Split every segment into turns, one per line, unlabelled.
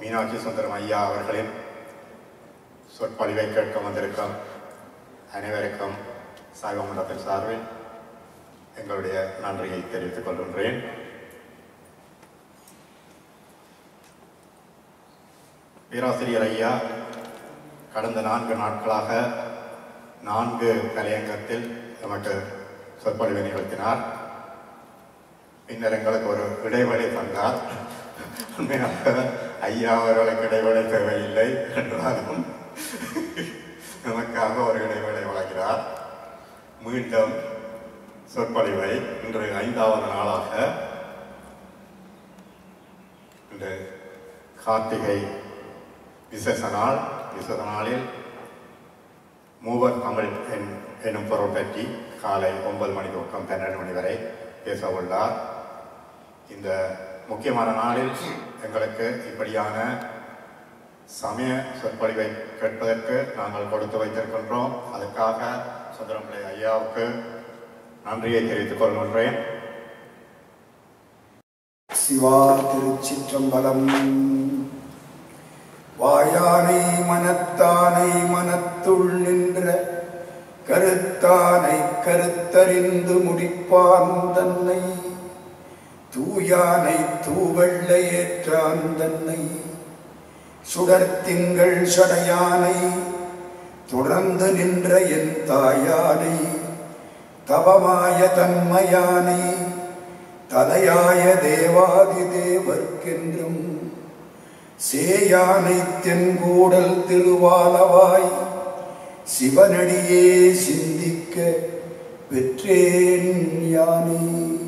மீனாட்சி சுந்தரம் ஐயா அவர்களின் சொற்பொழிவை கேட்க வந்திருக்கும் அனைவருக்கும் சகமண்டத்தின் சார்பில் எங்களுடைய நன்றியை தெரிவித்துக் கொள்கின்றேன் பேராசிரியர் ஐயா கடந்த நான்கு நாட்களாக நான்கு கலையங்கத்தில் நமக்கு சொற்பொழிவை நிகழ்த்தினார் பின்னர் எங்களுக்கு ஒரு இடைவெளி தந்தார் உண்மையாக ஐயா அவர்களுக்கு இடைவெளி தேவையில்லை என்றாலும் நமக்காக ஒரு இடைவெளி வழங்கினார் மீண்டும் சொற்பொழிவை இன்று ஐந்தாவது நாளாக இந்த கார்த்திகை விசேஷ நாள் விசேஷ நாளில் மூவர் தமிழ் என் எனும் பொருள் பற்றி காலை ஒன்பது மணி துவக்கம் பன்னெண்டு மணி வரை பேச உள்ளார் இந்த முக்கியமான நாளில் எங்களுக்கு இப்படியான சமய சொற்பொழிவை கேட்பதற்கு நாங்கள் கொடுத்து வைத்திருக்கின்றோம் அதுக்காக சுந்தரம்பிள்ளை ஐயாவுக்கு நன்றியை தெரிவித்துக் கொள்கின்றேன்
சிவா திருச்சிற்றம்பலம் வாயானை மனத்தானை மனத்துள் நின்ற கருத்தானை கருத்தறிந்து முடிப்பான் தன்னை தூயானை தூவெள்ள ஏற்றான் தன்னை சுடர்த்திங்கள் சடையானை தொடர்ந்து நின்ற என் தாயானை தவமாய தன்மையானை தலையாய தேவாதி தேவர்க்கென்றும் சேயானை தென்கூடல் திருவாலவாய் சிவனடியே சிந்திக்க பெற்றேன் யானே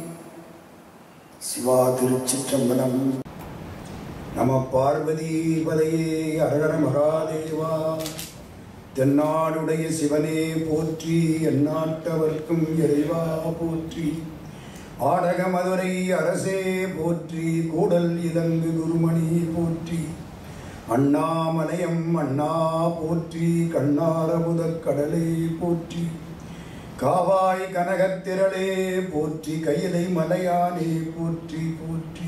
சிவா திருச்சிற்றம்பலம் நம பார்வதி பதையே அரகர மகாதேவா தென்னாடுடைய சிவனே போற்றி எந்நாட்டவர்க்கும் இறைவா போற்றி ஆடக மதுரை அரசே போற்றி கூடல் இலங்கு குருமணி போற்றி அண்ணாமலையம் அண்ணா போற்றி கண்ணாரமுதக் கடலே போற்றி காவாய் கனகத்திரளே போற்றி கையிலை மலையானே போற்றி போற்றி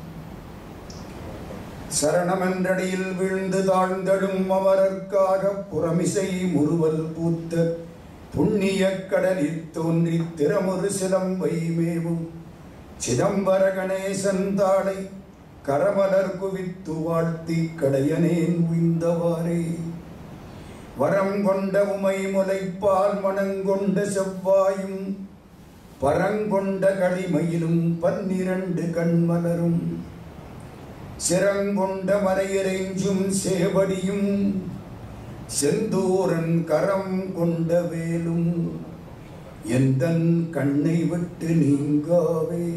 சரணமென்றடியில் வீழ்ந்து தாழ்ந்தடும் அமரர்க்காக புறமிசை முறுவல் பூத்த புண்ணிய கடலில் தோன்றி திறமொரு சிலம்பை மேவும் சிதம்பர கணேசன் தாளை கரமலர் குவித்து வாழ்த்தி கடையனேன் உய்ந்தவாறே வரம் கொண்ட உமை முலைப்பால் மணங்கொண்ட செவ்வாயும் பரங்கொண்ட களிமையிலும் பன்னிரண்டு கண்மலரும் சிறங்கொண்ட மலையிறைஞ்சும் சேவடியும் செந்தூரன் கரம் கொண்ட வேலும் எந்தன் கண்ணை விட்டு நீங்காவே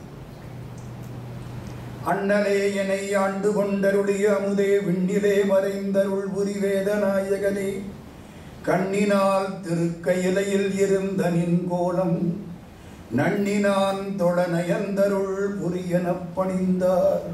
அண்ணலே என்னை ஆண்டு கொண்டருடைய அமுதே விண்ணிலே மறைந்தருள் புரிவேத நாயகனே கண்ணினால் திருக்கையிலையில் இருந்த நின் கோலம் நன்னினான் தொடநயந்தருள் புரியனப் பணிந்தார்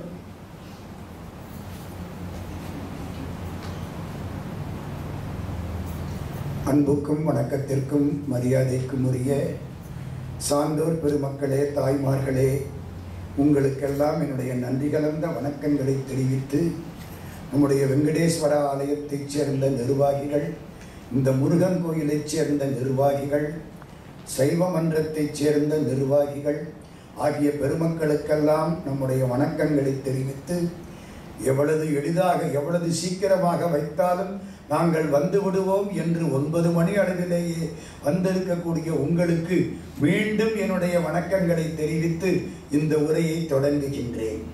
அன்புக்கும் வணக்கத்திற்கும் மரியாதைக்கும் உரிய சான்றோர் பெருமக்களே தாய்மார்களே உங்களுக்கெல்லாம் என்னுடைய நன்றி கலந்த வணக்கங்களை தெரிவித்து நம்முடைய வெங்கடேஸ்வர ஆலயத்தைச் சேர்ந்த நிர்வாகிகள் இந்த முருகன் கோயிலைச் சேர்ந்த நிர்வாகிகள் சைவ மன்றத்தைச் சேர்ந்த நிர்வாகிகள் ஆகிய பெருமக்களுக்கெல்லாம் நம்முடைய வணக்கங்களை தெரிவித்து எவ்வளவு எளிதாக எவ்வளவு சீக்கிரமாக வைத்தாலும் நாங்கள் வந்து விடுவோம் என்று ஒன்பது மணி அளவிலேயே வந்திருக்கக்கூடிய உங்களுக்கு மீண்டும் என்னுடைய வணக்கங்களை தெரிவித்து இந்த உரையை தொடங்குகின்றேன்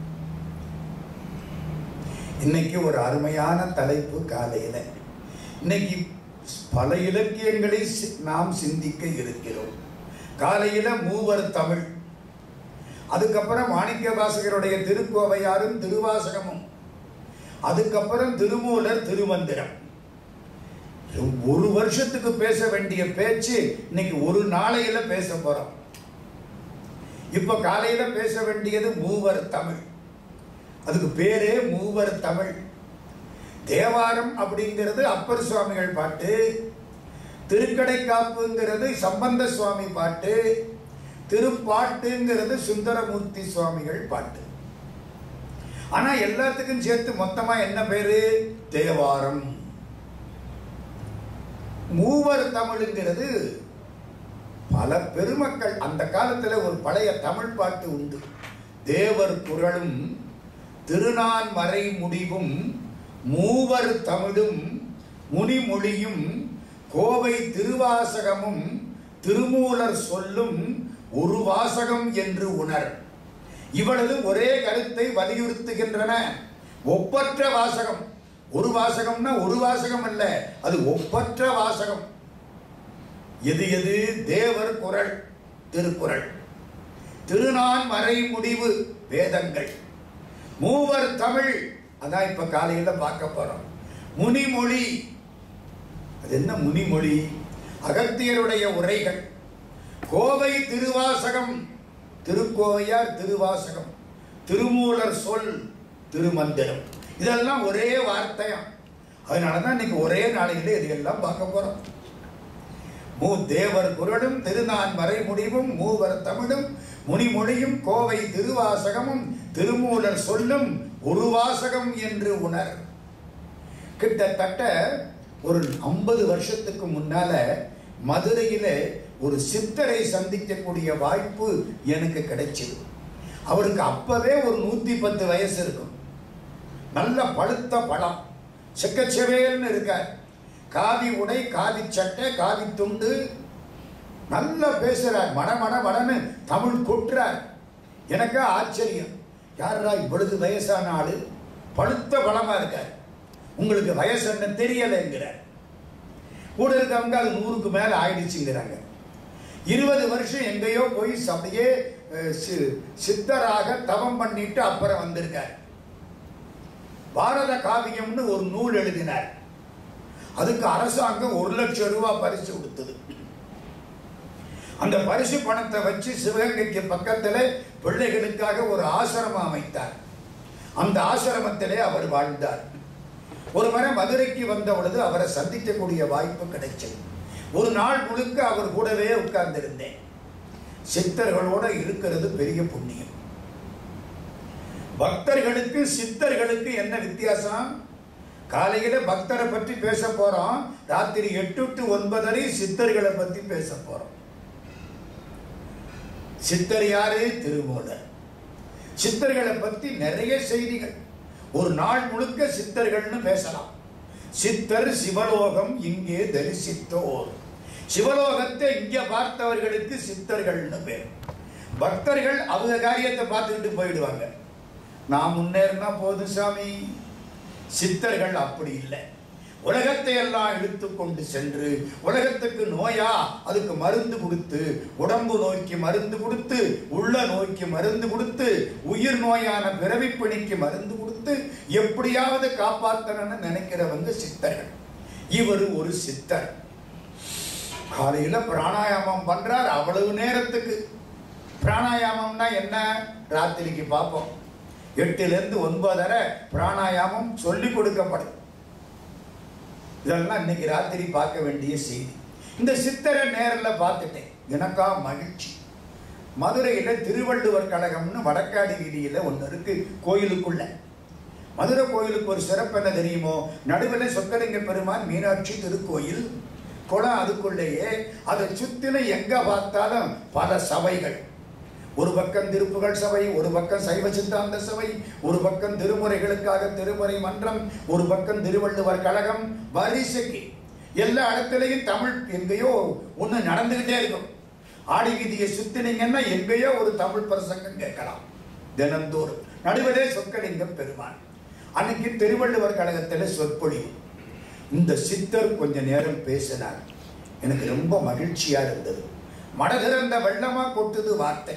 இன்னைக்கு ஒரு அருமையான தலைப்பு காலையில இன்னைக்கு பல இலக்கியங்களை சி- நாம் சிந்திக்க இருக்கிறோம் காலையில மூவர் தமிழ் அதுக்கப்புறம் மாணிக்க வாசகருடைய திருக்கோவையாரும் திருவாசகமும் அதுக்கப்புறம் திருமூலர் திருமந்திரம் ஒரு வருஷத்துக்கு பேச வேண்டிய பேச்சு இன்னைக்கு ஒரு நாளையில பேச போறோம் இப்ப காலையில பேச வேண்டியது மூவர் தமிழ் அதுக்கு பேரே மூவர் தமிழ் தேவாரம் அப்படிங்கிறது அப்பர் சுவாமிகள் பாட்டு திருக்கடைக்காப்புங்கிறது சம்பந்த சுவாமி பாட்டு திருப்பாட்டுங்கிறது சுந்தரமூர்த்தி சுவாமிகள் பாட்டு ஆனா எல்லாத்துக்கும் சேர்த்து மொத்தமா என்ன பேரு தேவாரம் மூவர் தமிழுங்கிறது பல பெருமக்கள் அந்த காலத்துல ஒரு பழைய தமிழ் பாட்டு உண்டு தேவர் குரலும் திருநான்மறை முடிவும் மூவர் தமிழும் முனிமொழியும் கோவை திருவாசகமும் திருமூலர் சொல்லும் ஒரு வாசகம் என்று உணர் இவளது ஒரே கருத்தை வலியுறுத்துகின்றன ஒப்பற்ற வாசகம் ஒரு வாசகம்னா ஒரு வாசகம் அல்ல அது ஒப்பற்ற வாசகம் எது எது தேவர் குரல் திருக்குறள் திருநான் மறை முடிவு வேதங்கள் மூவர் தமிழ் அதான் இப்ப காலையில பார்க்க போறோம் முனிமொழி அது என்ன முனிமொழி அகத்தியருடைய உரைகள் கோவை திருவாசகம் திருக்கோவையார் திருவாசகம் திருமூலர் சொல் திருமந்திரம் இதெல்லாம் ஒரே வார்த்தையாம் அதனால தான் இன்னைக்கு ஒரே நாளையில இதையெல்லாம் பார்க்க போறோம் மூ தேவர் குரலும் திருநான் மறை முடிவும் மூவர் தமிழும் முனிமொழியும் கோவை திருவாசகமும் திருமூலர் சொல்லும் ஒரு வாசகம் என்று உணர் கிட்டத்தட்ட ஒரு ஐம்பது வருஷத்துக்கு முன்னால மதுரையில ஒரு சித்தரை சந்திக்கக்கூடிய வாய்ப்பு எனக்கு கிடைச்சது அவருக்கு அப்பவே ஒரு நூத்தி பத்து வயசு இருக்கும் நல்ல பழுத்த பழம் செக்கச்செவேல்னு இருக்கார் காவி உடை காவி சட்டை காவி துண்டு நல்லா பேசுறார் மட மட மடன்னு தமிழ் கொட்டுறார் எனக்கு ஆச்சரியம் யாரா இவ்வளவு வயசான ஆளு பழுத்த பழமா இருக்கார் உங்களுக்கு வயசு என்ன தெரியலைங்கிறார் கூட இருக்கவங்க அது நூறுக்கு மேல ஆயிடுச்சுங்கிறாங்க இருபது வருஷம் எங்கேயோ போய் அப்படியே அஹ், சி- சித்தராக தவம் பண்ணிட்டு அப்புறம் வந்திருக்கார் பாரத காவியம்னு ஒரு நூல் எழுதினார் அதுக்கு அரசாங்கம் ஒரு லட்சம் ரூபாய் பரிசு கொடுத்தது அந்த பரிசு பணத்தை வச்சு சிவகங்கைக்கு பக்கத்துல பிள்ளைகளுக்காக ஒரு ஆசிரமம் அமைத்தார் அந்த ஆசிரமத்திலே அவர் வாழ்ந்தார் ஒரு முறை மதுரைக்கு வந்த பொழுது அவரை சந்திக்கக்கூடிய வாய்ப்பு கிடைச்சது ஒரு நாள் முழுக்க அவர் கூடவே உட்கார்ந்திருந்தேன் சித்தர்களோட இருக்கிறது பெரிய புண்ணியம் பக்தர்களுக்கு சித்தர்களுக்கு என்ன வித்தியாசம் காலையில பக்தரை பற்றி பேச போறோம் ராத்திரி எட்டு டு ஒன்பதரை சித்தர்களை பத்தி பேச போறோம் சித்தர் யாரு திருமூலர் சித்தர்களை பத்தி நிறைய செய்திகள் ஒரு நாள் முழுக்க சித்தர்கள்னு பேசலாம் சித்தர் சிவலோகம் இங்கே தரிசித்தோர் சிவலோகத்தை இங்க பார்த்தவர்களுக்கு சித்தர்கள்னு பேர் பக்தர்கள் அவங்க காரியத்தை பார்த்துக்கிட்டு போயிடுவாங்க நான் முன்னேறினா போதும் சாமி சித்தர்கள் அப்படி இல்லை உலகத்தை எல்லாம் இழுத்து கொண்டு சென்று உலகத்துக்கு நோயா அதுக்கு மருந்து கொடுத்து உடம்பு நோய்க்கு மருந்து கொடுத்து உள்ள நோய்க்கு மருந்து கொடுத்து உயிர் நோயான பிறவி பிணிக்கு மருந்து கொடுத்து எப்படியாவது காப்பாத்தணும்னு நினைக்கிறவங்க சித்தர்கள் இவர் ஒரு சித்தர் காலையில பிராணாயாமம் பண்றார் அவ்வளவு நேரத்துக்கு பிராணாயாமம்னா என்ன ராத்திரிக்கு பார்ப்போம் எட்டுல இருந்து ஒன்பதரை பிராணாயாமம் சொல்லி கொடுக்கப்படும் இதெல்லாம் இன்னைக்கு ராத்திரி பார்க்க வேண்டிய செய்தி இந்த சித்தரை நேரில் பார்த்துட்டேன் எனக்கா மகிழ்ச்சி மதுரையில் திருவள்ளுவர் கழகம்னு வடக்காடி வீதியில் ஒன்று இருக்கு கோயிலுக்குள்ள மதுரை கோயிலுக்கு ஒரு சிறப்பு என்ன தெரியுமோ நடுவில் சொக்கலிங்க பெருமான் மீனாட்சி திருக்கோயில் குளம் அதுக்குள்ளேயே அதை சுத்தின எங்க பார்த்தாலும் பல சபைகள் ஒரு பக்கம் திருப்புகள் சபை ஒரு பக்கம் சைவ சித்தாந்த சபை ஒரு பக்கம் திருமுறைகளுக்காக திருமுறை மன்றம் ஒரு பக்கம் திருவள்ளுவர் கழகம் வரிசைக்கு எல்லா இடத்துலையும் தமிழ் எங்கேயோ ஒண்ணு நடந்துகிட்டே இருக்கும் ஆடி வீதியை சுத்தினீங்கன்னா எங்கேயோ ஒரு தமிழ் பிரசங்கம் கேட்கலாம் தினந்தோறும் நடுவதே சொக்கலிங்கம் பெருமான் அன்னைக்கு திருவள்ளுவர் கழகத்துல சொற்பொழிவு இந்த சித்தர் கொஞ்ச நேரம் பேசினார் எனக்கு ரொம்ப மகிழ்ச்சியா இருந்தது மடதிறந்த வெள்ளமா கொட்டுது வார்த்தை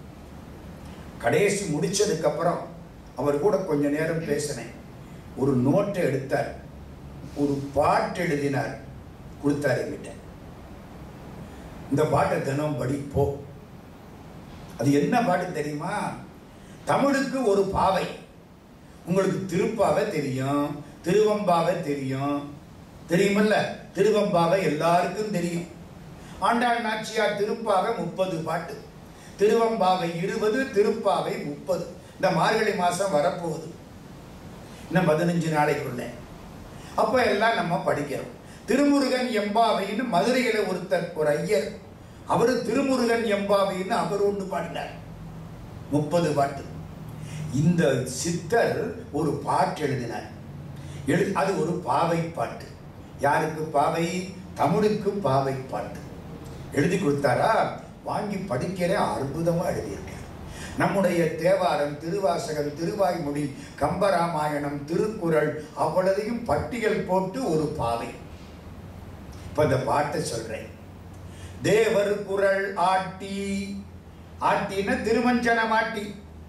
கடைசி முடிச்சதுக்கு அப்புறம் அவர் கூட கொஞ்ச நேரம் பேசினேன் ஒரு நோட்டை எடுத்தார் ஒரு பாட்டு எழுதினார் கொடுத்தார் என்கிட்ட இந்த பாட்டை தினம் படி போ அது என்ன பாட்டு தெரியுமா தமிழுக்கு ஒரு பாவை உங்களுக்கு திருப்பாவை தெரியும் திருவம்பாவை தெரியும் தெரியுமல்ல திருவம்பாவை எல்லாருக்கும் தெரியும் ஆண்டாள் நாச்சியார் திருப்பாவை முப்பது பாட்டு திருவம்பாவை இருபது திருப்பாவை முப்பது இந்த மார்கழி மாசம் வரப்போகுது இன்னும் பதினஞ்சு நாளைக்குள்ள அப்ப எல்லாம் நம்ம படிக்கிறோம் திருமுருகன் எம்பாவைன்னு மதுரையில ஒருத்தர் ஒரு ஐயர் அவரு திருமுருகன் எம்பாவைன்னு அவர் ஒன்று பாடினார் முப்பது பாட்டு இந்த சித்தர் ஒரு பாட்டு எழுதினார் எழு அது ஒரு பாவை பாட்டு யாருக்கு பாவை தமிழுக்கு பாவை பாட்டு எழுதி கொடுத்தாரா வாங்கி படிக்கிற அற்புதமா எழுதியிருக்கார் நம்முடைய தேவாரம் திருவாசகம் திருவாய்மொழி கம்பராமாயணம் திருக்குறள் அவ்வளதையும் பட்டியல் போட்டு ஒரு பாவை இப்ப இந்த பாட்டை சொல்றேன் தேவர் குரல் ஆட்டி ஆட்டின்னா திருமஞ்சனம் ஆட்டி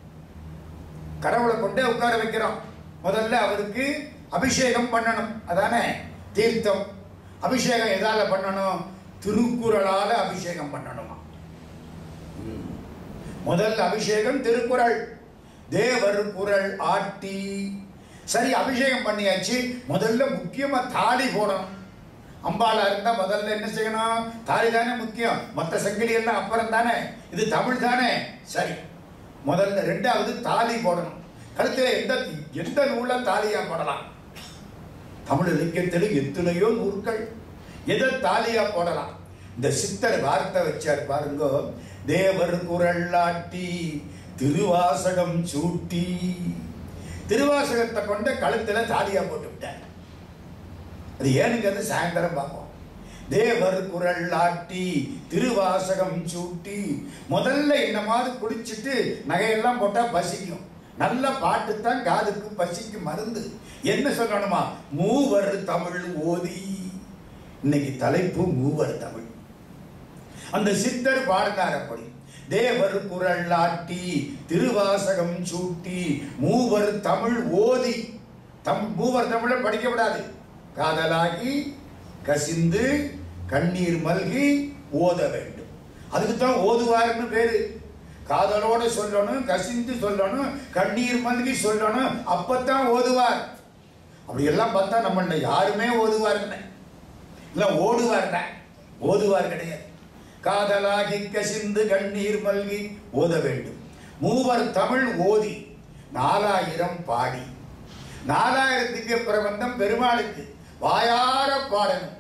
கடவுளை கொண்டே உட்கார வைக்கிறோம் முதல்ல அவருக்கு அபிஷேகம் பண்ணணும் அதானே தீர்த்தம் அபிஷேகம் எதால பண்ணணும் திருக்குறளால அபிஷேகம் பண்ணணுமா ம். முதல் அபிஷேகம் திருக்குறள் தேவர் குரல் ஆட்டி சரி அபிஷேகம் பண்ணியாச்சு முதல்ல முக்கியமா தாலி போடணும் அம்பாளா இருந்தா முதல்ல என்ன செய்யணும் தாலி தானே முக்கியம் மற்ற சங்கிலி எல்லாம் அப்புறம் தானே இது தமிழ் தானே சரி முதல்ல ரெண்டாவது தாலி போடணும் கழுத்துல எந்த எந்த நூல்ல தாலியா போடலாம் தமிழ் இலக்கியத்தில் எத்தனையோ நூற்கள் எதை தாலியா போடலாம் இந்த சித்தர் வார்த்தை வச்சார் பாருங்க தேவர் குரல்லாட்டி திருவாசகம் சூட்டி திருவாசகத்தை கொண்ட கழுத்துல தாலியா போட்டு விட்டார் அது ஏனுங்கிறது சாயந்தரம் பார்ப்போம் தேவர் குரல் ஆட்டி திருவாசகம் சூட்டி முதல்ல இந்த மாதிரி குடிச்சிட்டு நகையெல்லாம் போட்டா பசிக்கும் நல்ல பாட்டு தான் காதுக்கு பசிக்கு மருந்து என்ன சொல்லணுமா மூவர் தமிழ் ஓதி இன்னைக்கு தலைப்பு மூவர் தமிழ் அந்த சித்தர் பாடினார் அப்படி தேவர் குரல் ஆட்டி திருவாசகம் சூட்டி மூவர் தமிழ் ஓதி தம் மூவர் தமிழை படிக்க விடாது காதலாகி கசிந்து கண்ணீர் மல்கி ஓத வேண்டும் அதுக்கு தான் ஓதுவார்னு பேரு காதலோட சொல்லணும் கசிந்து சொல்லணும் கண்ணீர் மல்கி சொல்லணும் அப்பத்தான் ஓதுவார் அப்படி எல்லாம் பார்த்தா நம்மள யாருமே ஓதுவார் இல்ல ஓடுவார் ஓதுவார் கிடையாது காதலாகி கசிந்து கண்ணீர் மல்கி ஓத வேண்டும் மூவர் தமிழ் ஓதி நாலாயிரம் பாடி நாலாயிரத்துக்கு பிரபந்தம் பெருமாளுக்கு வாயார பாடணும்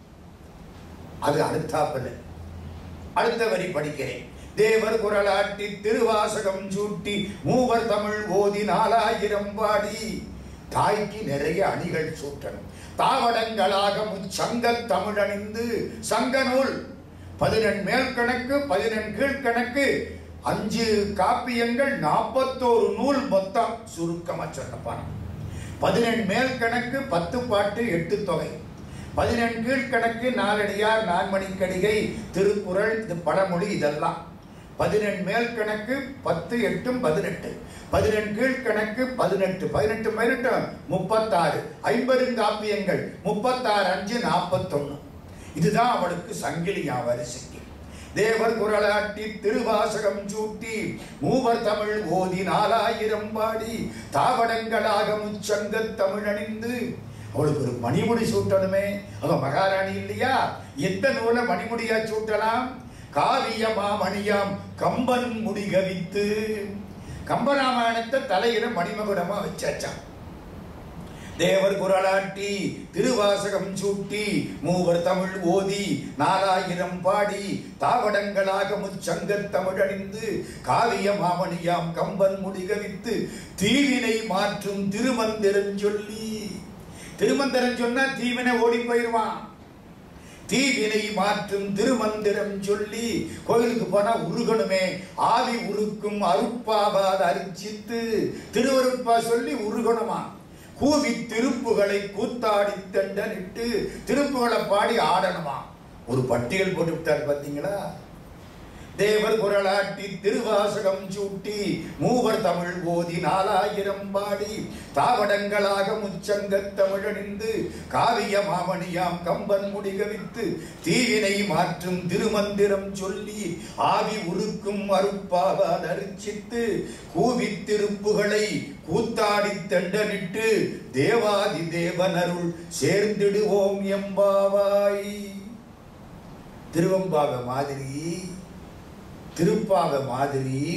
அது அடுத்தாப்புல அடுத்த வரி படிக்கிறேன் தேவர் குரலாட்டி திருவாசகம் சூட்டி மூவர் தமிழ் ஓதி நாலாயிரம் பாடி தாய்க்கு நிறைய அணிகள் சூட்டணும் தாவடங்களாக முச்சங்க தமிழ் அணிந்து சங்க நூல் பதினெண் மேல் கணக்கு பதினெண் கீழ்கணக்கு அஞ்சு காப்பியங்கள் நாற்பத்தோரு நூல் மொத்தம் சுருக்கமா சொல்லப்பான பதினெண் மேல் கணக்கு பத்து பாட்டு எட்டு தொகை பதினெண் கீழ்கணக்கு நாலடியார் நான்மணிக்கடிகை திருக்குறள் இது பழமொழி இதெல்லாம் பதினெண் மேல் கணக்கு பத்து எட்டும் பதினெட்டு பதினெண் கீழ்கணக்கு பதினெட்டு பதினெட்டு பதினெட்டு முப்பத்தாறு ஐம்பெருங்காப்பியங்கள் முப்பத்தாறு அஞ்சு நாற்பத்தொன்னு இதுதான் அவளுக்கு சங்கிலியா வரிசைக்கு தேவர் குரலாட்டி திருவாசகம் சூட்டி மூவர் தமிழ் ஓதி நாலாயிரம் பாடி தாவடங்களாக முச்சங்க தமிழ் அணிந்து அவளுக்கு ஒரு மணிமுடி சூட்டணுமே அவ மகாராணி இல்லையா எந்த நூலை மணிமுடியா சூட்டலாம் காவியமா மணியாம் கம்பன் முடிகவித்து கம்பராமாயணத்தை தலையில மணிமகுடமா வச்சாச்சான் தேவர் குரலாட்டி திருவாசகம் சூட்டி மூவர் தமிழ் ஓதி நாலாயிரம் பாடி தாவடங்களாக முச்சங்க தமிழணிந்து காவிய மாமணியாம் கம்பன் முடிகவித்து தீவினை மாற்றும் திருமந்திரம் சொல்லி திருமந்திரம் சொன்னா தீவினை ஓடி போயிருவான் தீவினை மாற்றும் திருமந்திரம் சொல்லி கோயிலுக்கு போனா உருகணுமே ஆவி உருக்கும் அருப்பாவாத அரிச்சித்து திருவருப்பா சொல்லி உருகணுமா கூவி திருப்புகளை கூத்தாடி தண்டனிட்டு திருப்புகளை பாடி ஆடணுமா ஒரு பட்டியல் போட்டு விட்டார் பாத்தீங்களா தேவர் குரலாட்டி திருவாசகம் சூட்டி மூவர் தமிழ் ஓதி நாலாயிரம் பாடி தாவடங்களாக முச்சங்க தமிழணிந்து காவிய மாமணியாம் கம்பன் முடிகவித்து தீவினை மாற்றும் திருமந்திரம் சொல்லி ஆவி உருக்கும் அருப்பாவால் அரிச்சித்து கூவி திருப்புகளை கூத்தாடி தண்டனிட்டு தேவாதி தேவனருள் சேர்ந்திடுவோம் எம்பாவாய் திருவம்பாக மாதிரி திருப்பாக மாதிரி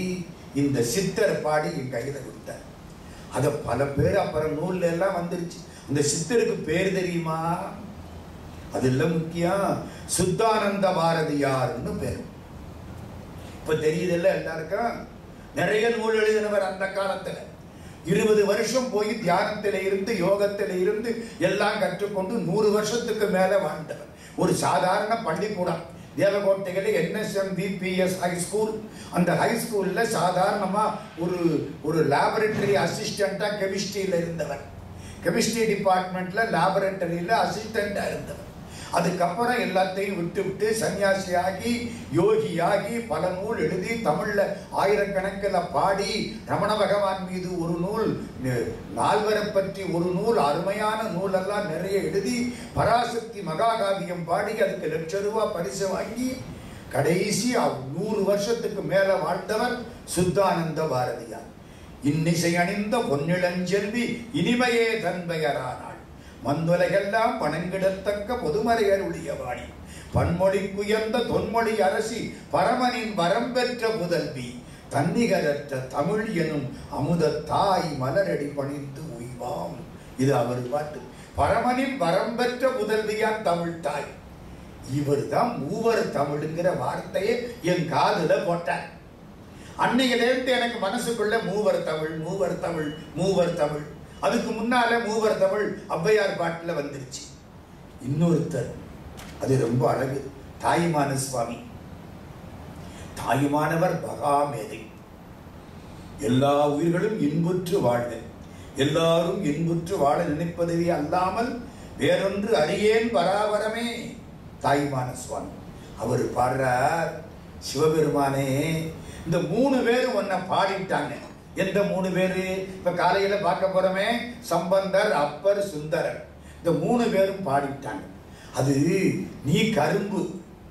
இந்த சித்தர் பாடி என் கையில கொடுத்தார் அத பல பேர் அப்புறம் நூல்ல எல்லாம் வந்துருச்சு அந்த சித்தருக்கு பேர் தெரியுமா அது இல்ல முக்கியம் சுத்தானந்த பாரதியார்னு பேர் இப்ப தெரியுதுல்ல எல்லாருக்கும் நிறைய நூல் எழுதினவர் அந்த காலத்துல இருபது வருஷம் போய் தியானத்தில இருந்து யோகத்தில இருந்து எல்லாம் கற்றுக்கொண்டு நூறு வருஷத்துக்கு மேல வாழ்ந்தவர் ஒரு சாதாரண பள்ளிக்கூடம் தேவகோட்டையில் என்எஸ்எம் பிபிஎஸ் ஹை ஸ்கூல் அந்த ஹை ஸ்கூல்ல சாதாரணமா ஒரு ஒரு லேபரட்டரி அசிஸ்டண்டா கெமிஸ்ட்ரியில இருந்தவர் கெமிஸ்ட்ரி டிபார்ட்மெண்ட்ல லேபரட்டரியில அசிஸ்டண்டா இருந்தவர் அதுக்கப்புறம் எல்லாத்தையும் விட்டு விட்டு சன்னியாசியாகி யோகியாகி பல நூல் எழுதி தமிழ்ல ஆயிரக்கணக்கில் பாடி ரமண பகவான் மீது ஒரு நூல் ந- நால்வரை பற்றி ஒரு நூல் அருமையான நூல் எல்லாம் நிறைய எழுதி பராசக்தி மகாகாவியம் பாடி அதுக்கு லட்ச ரூபாய் பரிசு வாங்கி கடைசி அவ் நூறு வருஷத்துக்கு மேல வாழ்ந்தவர் சுத்தானந்த பாரதியார் இன்னிசை அணிந்த பொன்னிளஞ்செல்வி இனிமையே தன்பெயரானாள் மந்துலகெல்லாம் வணங்கிடத்தக்க பொதுமறையர் உளியவாணி பன்மொழி குயர்ந்த தொன்மொழி அரசி பரமனின் வரம் பெற்ற புதல்வி தன்னிகரற்ற தமிழ் எனும் அமுத தாய் மலரடி பணிந்து உய்வாம் இது அவர் பாட்டு பரமனின் வரம் பெற்ற புதல்வியான் தமிழ் தாய் இவர் தான் மூவர் தமிழுங்கிற வார்த்தையை என் காதுல போட்டார் அன்னையிலேருந்து எனக்கு மனசுக்குள்ள மூவர் தமிழ் மூவர் தமிழ் மூவர் தமிழ் அதுக்கு முன்னால மூவர் தமிழ் ஔவையார் பாட்டுல வந்துருச்சு இன்னொருத்தர் அது ரொம்ப அழகு தாயுமான சுவாமி தாயுமானவர் மகாமேதை எல்லா உயிர்களும் இன்புற்று வாழ்க எல்லாரும் இன்புற்று வாழ நினைப்பதுவே அல்லாமல் வேறொன்று அறியேன் பராபரமே தாய்மான சுவாமி அவர் பாடுறார் சிவபெருமானே இந்த மூணு பேரும் ஒன்ன பாடிட்டாங்க எந்த மூணு பேரு இப்ப காலையில பார்க்க போறோமே சம்பந்தர் அப்பர் சுந்தரர் இந்த மூணு பேரும் பாடிட்டாங்க அது நீ கரும்பு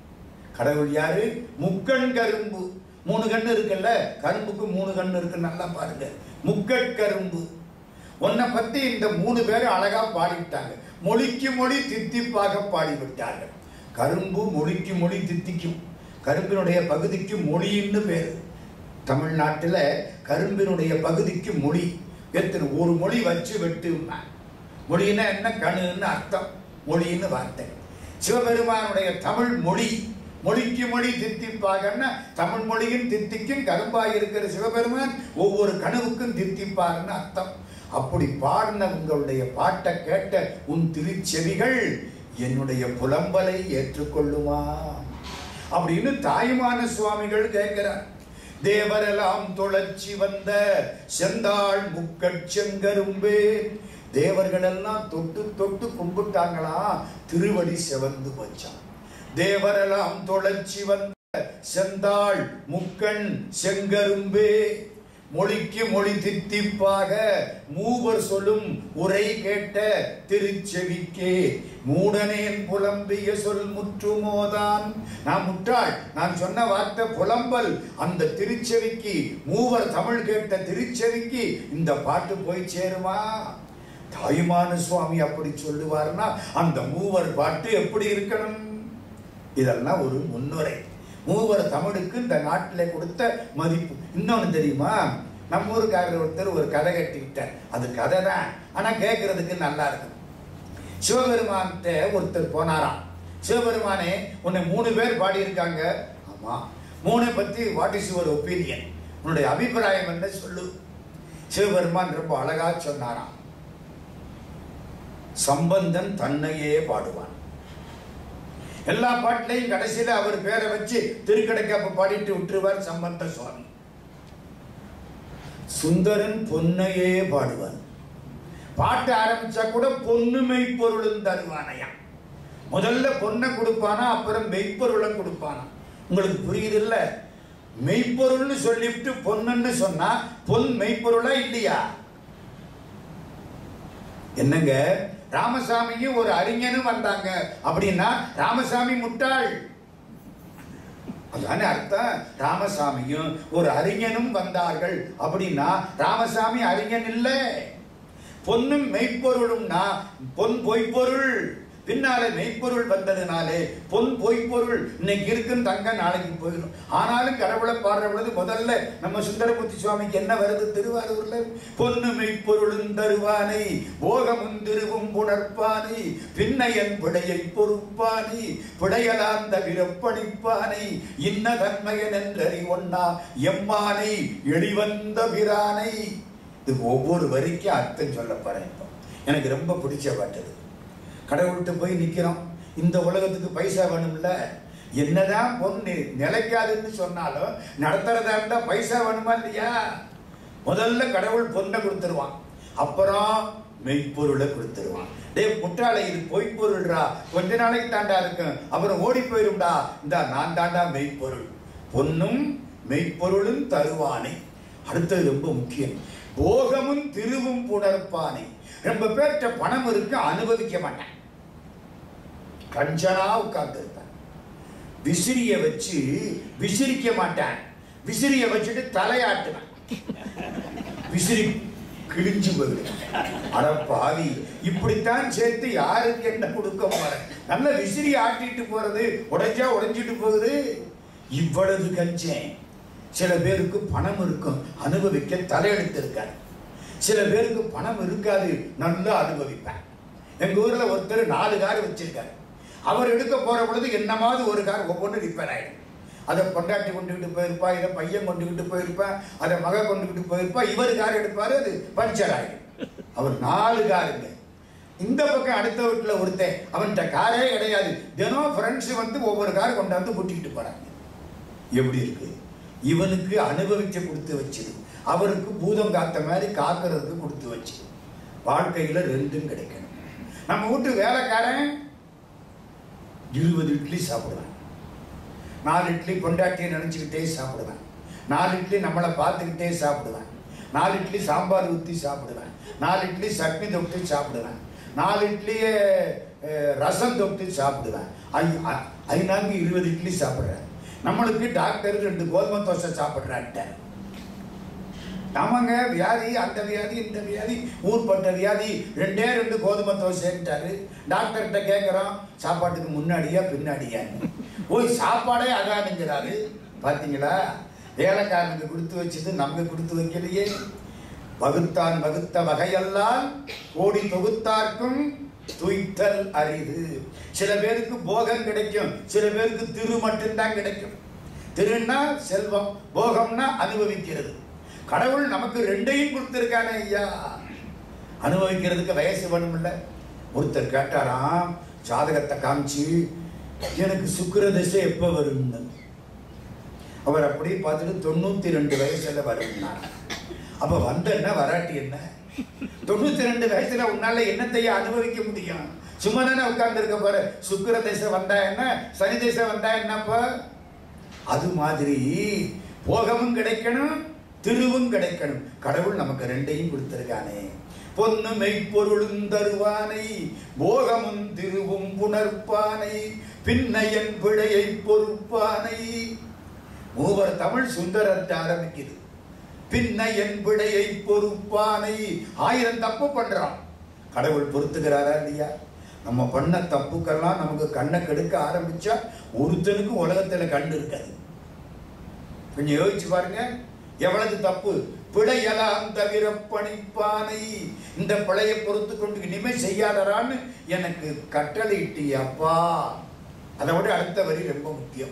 கடவுள் யாரு முக்கண் கரும்பு மூணு கண்ணு இருக்குல்ல கரும்புக்கு மூணு கண்ணு இருக்கு நல்லா பாருங்க முக்கட்கரும்பு உன்னை பத்தி இந்த மூணு பேரும் அழகா பாடிவிட்டாங்க மொழிக்கு மொழி தித்திப்பாக பாடிவிட்டார்கள் கரும்பு மொழிக்கு மொழி தித்திக்கும் கரும்பினுடைய பகுதிக்கு மொழின்னு பேரு தமிழ்நாட்டுல கரும்பினுடைய பகுதிக்கு மொழி எத்தனை ஒரு மொழி வச்சு வெட்டு மொழின்னா என்ன கணுன்னு அர்த்தம் மொழின்னு வார்த்தை சிவபெருமானுடைய தமிழ் மொழி மொழிக்கு மொழி தித்திப்பாகன்னா தமிழ் மொழியின் தித்திக்கும் கரும்பாய் இருக்கிற சிவபெருமான் ஒவ்வொரு கனவுக்கும் தித்திப்பார்னு அர்த்தம் அப்படி பாடின உங்களுடைய பாட்டை கேட்ட உன் திருச்செவிகள் என்னுடைய புலம்பலை ஏற்றுக்கொள்ளுமா அப்படின்னு தாயுமான சுவாமிகள் கேட்கிறார் தேவரெல்லாம் துளச்சி வந்த செந்தாள் முக்கட் செங்கரும்பே தேவர்கள் எல்லாம் தொட்டு தொட்டு கும்பிட்டாங்களா திருவடி செவந்து போச்சான் தேவரெல்லாம் துளச்சி வந்த செந்தாள் முக்கண் செங்கரும்பே மொழிக்கு மொழி தித்திப்பாக மூவர் சொல்லும் உரை கேட்ட திருச்செவிக்கே மூடனேன் புலம்பிய சொல் முற்றுமோதான் நான் முட்டாள் நான் சொன்ன வார்த்தை புலம்பல் அந்த திருச்செவிக்கு மூவர் தமிழ் கேட்ட திருச்செவிக்கு இந்த பாட்டு போய் சேருமா தாயுமான சுவாமி அப்படி சொல்லுவார்னா அந்த மூவர் பாட்டு எப்படி இருக்கணும் இதெல்லாம் ஒரு முன்னுரை மூவர் தமிழுக்கு இந்த நாட்டில் கொடுத்த மதிப்பு இன்னொன்னு தெரியுமா நம்ம ஊருக்காரர் ஒருத்தர் ஒரு கதை கட்டிக்கிட்டார் அது கதை தான் ஆனா கேட்கறதுக்கு நல்லா இருக்கும் சிவபெருமான்கிட்ட ஒருத்தர் போனாராம் சிவபெருமானே உன்னை மூணு பேர் பாடியிருக்காங்க ஆமா மூணை பத்தி வாட் இஸ் யுவர் ஒப்பீனியன் உன்னுடைய அபிப்பிராயம் என்ன சொல்லு சிவபெருமான் ரொம்ப அழகா சொன்னாராம் சம்பந்தன் தன்னையே பாடுவான் எல்லா பாட்டிலையும் கடைசியில அவர் பேரை வச்சு திருக்கடைக்காப்பு பாடிட்டு விட்டுருவார் சம்பந்த சுவாமி சுந்தரன் பொன்னையே பாடுவான் பாட்டு ஆரம்பிச்சா கூட பொண்ணு மெய்ப்பொருளும் தருவானையா முதல்ல பொண்ணை கொடுப்பானா அப்புறம் மெய்ப்பொருளை கொடுப்பானா உங்களுக்கு புரியுது இல்ல மெய்ப்பொருள்னு சொல்லிவிட்டு பொண்ணுன்னு சொன்னா பொன் மெய்ப்பொருளா இல்லையா என்னங்க ராமசாமியும் ஒரு அறிஞனும் வந்தாங்க அப்படின்னா ராமசாமி முட்டாள் அதானே அர்த்தம் ராமசாமியும் ஒரு அறிஞனும் வந்தார்கள் அப்படின்னா ராமசாமி அறிஞன் இல்லை பொன்னும் மெய்ப்பொருளும்னா பொன் பொய்ப்பொருள் பின்னாலே மெய்ப்பொருள் வந்ததுனாலே பொன் பொய்ப்பொருள் இன்னைக்கு இருக்கும் தங்க நாளைக்கு போயிடும் ஆனாலும் கடவுளை பாடுற பொழுது முதல்ல நம்ம சுந்தரமூர்த்தி சுவாமிக்கு என்ன வருது திருவாரூர்ல பொன்னு மெய்ப்பொருளும் தருவானை போகமும் திருவும் புணர்ப்பானை பின்னையன் விடையை பொறுப்பானை பிடையலாந்த விரப்பணிப்பானை இன்ன தன்மையன் என்றறி ஒன்னா எம்மானை எளிவந்த பிரானை இது ஒவ்வொரு வரிக்கும் அர்த்தம் சொல்ல போறேன் இப்போ எனக்கு ரொம்ப பிடிச்ச பாட்டு இது. கடவுள்கிட்ட போய் நிக்கிறோம் இந்த உலகத்துக்கு பைசா வேணும்ல என்னதான் பொண்ணு நிலைக்காதுன்னு சொன்னாலும் நடத்துறதா இருந்தா பைசா வேணுமா இல்லையா முதல்ல கடவுள் பொண்ணை கொடுத்துருவான் அப்புறம் மெய்ப்பொருளை கொடுத்துருவான் டேய் முட்டாளை இது பொய்ப்பொருள்டா கொஞ்ச நாளைக்கு தாண்டா இருக்கும் அப்புறம் ஓடி போயிரும்டா இந்த நான் தாண்டா மெய்ப்பொருள் பொன்னும் மெய்ப்பொருளும் தருவானை அடுத்தது ரொம்ப முக்கியம் போகமும் திருவும் புணர்ப்பானை ரொம்ப பேர்கிட்ட பணம் இருக்கு அனுபவிக்க மாட்டேன் கஞ்சனா உட்கார்ந்து இருப்பேன் விசிறிய வச்சு விசிறிக்க மாட்டேன் விசிறிய வச்சுட்டு தலையாட்டுவேன் விசிறி கிழிஞ்சு போயிடும் அட பாவி இப்படித்தான் சேர்த்து யாருக்கு என்ன கொடுக்க போறேன் நல்ல விசிறி ஆட்டிட்டு போறது உடைஞ்சா உடைஞ்சிட்டு போகுது இவ்வளவு கஞ்சேன் சில பேருக்கு பணம் இருக்கும் அனுபவிக்க தலையெடுத்து இருக்காரு சில பேருக்கு பணம் இருக்காது நல்லா அனுபவிப்பேன் எங்க ஊர்ல ஒருத்தர் நாலு கார் வச்சிருக்காரு அவர் எடுக்க போற பொழுது என்னமாவது ஒரு கார் ஒவ்வொன்று ரிப்பேர் ஆயிடும் அதை பொண்டாட்டி கொண்டுகிட்டு போயிருப்பா இதை பையன் கொண்டுகிட்டு போயிருப்பா அதை மக கொண்டுகிட்டு போயிருப்பா இவர் கார் எடுப்பாரு அது பஞ்சர் ஆயிடும் அவர் நாலு காருங்க இந்த பக்கம் அடுத்த வீட்டுல ஒருத்தன் அவன்கிட்ட காரே கிடையாது தினம் ஃப்ரெண்ட்ஸ் வந்து ஒவ்வொரு கார் கொண்டாந்து கூட்டிகிட்டு போறாங்க எப்படி இருக்கு இவனுக்கு அனுபவிக்க கொடுத்து வச்சுது அவருக்கு பூதம் காத்த மாதிரி காக்கிறதுக்கு கொடுத்து வச்சு வாழ்க்கையில ரெண்டும் கிடைக்கணும் நம்ம வீட்டு வேலைக்காரன் இருபது இட்லி சாப்பிடுவான் நாலு இட்லி பொண்டாட்டியை நினைச்சுக்கிட்டே சாப்பிடுவேன் நாலு இட்லி நம்மளை பார்த்துக்கிட்டே சாப்பிடுவேன் நாலு இட்லி சாம்பார் ஊற்றி சாப்பிடுவேன் நாலு இட்லி சட்னி தொட்டு சாப்பிடுவேன் நாலு இட்லியே அஹ், ரசம் தொட்டு சாப்பிடுவேன் ஐ அ- ஐநாங்க இருபது இட்லி சாப்பிட்றேன் நம்மளுக்கு டாக்டர் ரெண்டு கோதுமை தோசை சாப்பிட்றான்ட்ட ஆமாங்க வியாதி அந்த வியாதி இந்த வியாதி ஊர்பட்ட வியாதி ரெண்டே ரெண்டு கோதுமை தோசைன்ட்டாரு டாக்டர்கிட்ட கேட்குறோம் சாப்பாட்டுக்கு முன்னாடியா பின்னாடியான்னு ஓய் சாப்பாடே அதானுங்கிறாரு பார்த்தீங்களா வேலைக்காரனுக்கு கொடுத்து வச்சது நமக்கு கொடுத்து வைக்கலையே வகுத்தான் வகுத்த வகையெல்லாம் கோடி தொகுத்தார்க்கும் துய்த்தல் அரிது சில பேருக்கு போகம் கிடைக்கும் சில பேருக்கு திரு மட்டும்தான் கிடைக்கும் திருன்னா செல்வம் போகம்னா அனுபவிக்கிறது கடவுள் நமக்கு ரெண்டையும் கொடுத்திருக்கானே ஐயா அனுபவிக்கிறதுக்கு வயசு வேணும்ல ஒருத்தர் கேட்டாராம் ஜாதகத்தை காமிச்சு எனக்கு சுக்கிர திசை எப்போ வரும்னு அவர் அப்படியே பார்த்துட்டு தொண்ணூத்தி ரெண்டு வயசுல வரும்னா அப்ப வந்த என்ன வராட்டி என்ன தொண்ணூத்தி ரெண்டு வயசுல உன்னால என்னத்தையும் அனுபவிக்க முடியும் சும்மா தானே உட்கார்ந்து இருக்க போற சுக்கிர திசை வந்தா என்ன சனி திசை வந்தா என்னப்பா அது மாதிரி போகமும் கிடைக்கணும் திருவும் கிடைக்கணும் கடவுள் நமக்கு ரெண்டையும் கொடுத்திருக்கானே பொன்னு மெய்ப்பொருளும் தருவானை போகமும் திருவும் புணர்ப்பானை பின்னையன் பிழையை பொறுப்பானை மூவர் தமிழ் சுந்தரத்தை ஆரம்பிக்குது பின்னையன் பிழையை பொறுப்பானை ஆயிரம் தப்பு பண்றான் கடவுள் பொறுத்துக்கிறாரா இல்லையா நம்ம பண்ண தப்புக்கெல்லாம் நமக்கு கண்ணை கெடுக்க ஆரம்பிச்சா ஒருத்தனுக்கும் உலகத்துல கண்ணு இருக்காது கொஞ்சம் யோசிச்சு பாருங்க எவ்வளவு தப்பு பிழையலாம் தவிர பணிப்பானை இந்த பிழையை பொறுத்து கொண்டு இனிமே செய்யாதரான்னு எனக்கு கட்டளையிட்டி அப்பா அதை விட அடுத்த வரி ரொம்ப முக்கியம்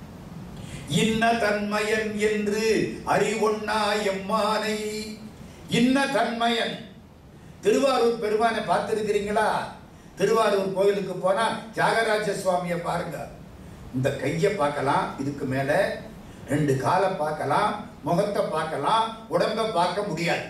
இன்ன தன்மயன் என்று அறிவொன்னா எம்மானை இன்ன தன்மயன் திருவாரூர் பெருமானை பார்த்திருக்கிறீங்களா திருவாரூர் கோயிலுக்கு போனா தியாகராஜ சுவாமியை பாருங்க இந்த கையை பார்க்கலாம் இதுக்கு மேல ரெண்டு காலை பார்க்கலாம் முகத்தை பார்க்கலாம் உடம்ப பார்க்க முடியாது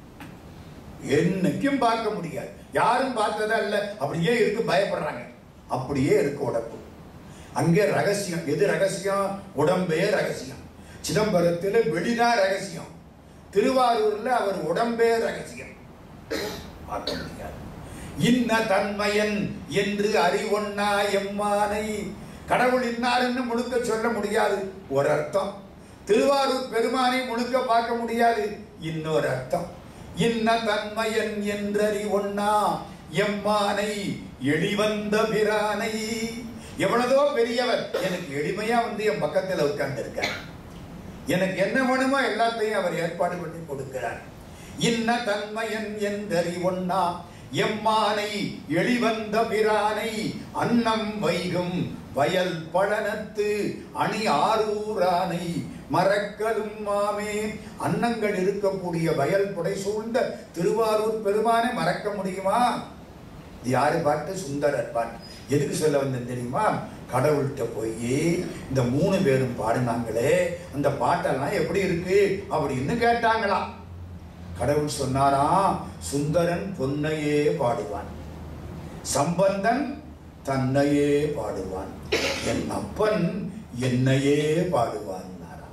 என்னைக்கும் பார்க்க முடியாது யாரும் பார்த்ததா இல்ல அப்படியே இருக்கு பயப்படுறாங்க அப்படியே இருக்கு உடம்பு அங்கே ரகசியம் எது ரகசியம் உடம்பே ரகசியம் சிதம்பரத்தில் வெளிதான் ரகசியம் திருவாரூர்ல அவர் உடம்பே ரகசியம் பார்க்க முடியாது இன்ன தன்மயன் என்று அறிவொன்னா எம்மானை கடவுள் இன்னாருன்னு முழுக்க சொல்ல முடியாது ஒரு அர்த்தம் திருவாரூர் பெருமானை முழுக்க பார்க்க முடியாது இன்னொரு அர்த்தம் இன்ன தன்மயன் என்றறி ஒன்னா எம்மானை எளிவந்த பிரானை எவ்வளவோ பெரியவர் எனக்கு எளிமையா வந்து என் பக்கத்துல உட்கார்ந்து இருக்கார் எனக்கு என்ன வேணுமோ எல்லாத்தையும் அவர் ஏற்பாடு பண்ணி கொடுக்கிறார் இன்ன தன்மையன் என்றறி ஒன்னா எம்மானை எளிவந்த பிரானை அன்னம் வைகும் வயல் பழனத்து அணி ஆரூரானை மறக்கலும் மாமே அன்னங்கள் இருக்கக்கூடிய வயல் புடை சூழ்ந்த திருவாரூர் பெருமானை மறக்க முடியுமா இது யாரு பாட்டு சுந்தரர் பாட்டு எதுக்கு சொல்ல வந்தேன் தெரியுமா கடவுள்கிட்ட போய் இந்த மூணு பேரும் பாடினாங்களே அந்த பாட்டெல்லாம் எப்படி இருக்கு அப்படின்னு கேட்டாங்களாம் கடவுள் சொன்னாராம் சுந்தரன் பொன்னையே பாடுவான் சம்பந்தன் தன்னையே பாடுவான் என் அப்பன் என்னையே பாடுவான்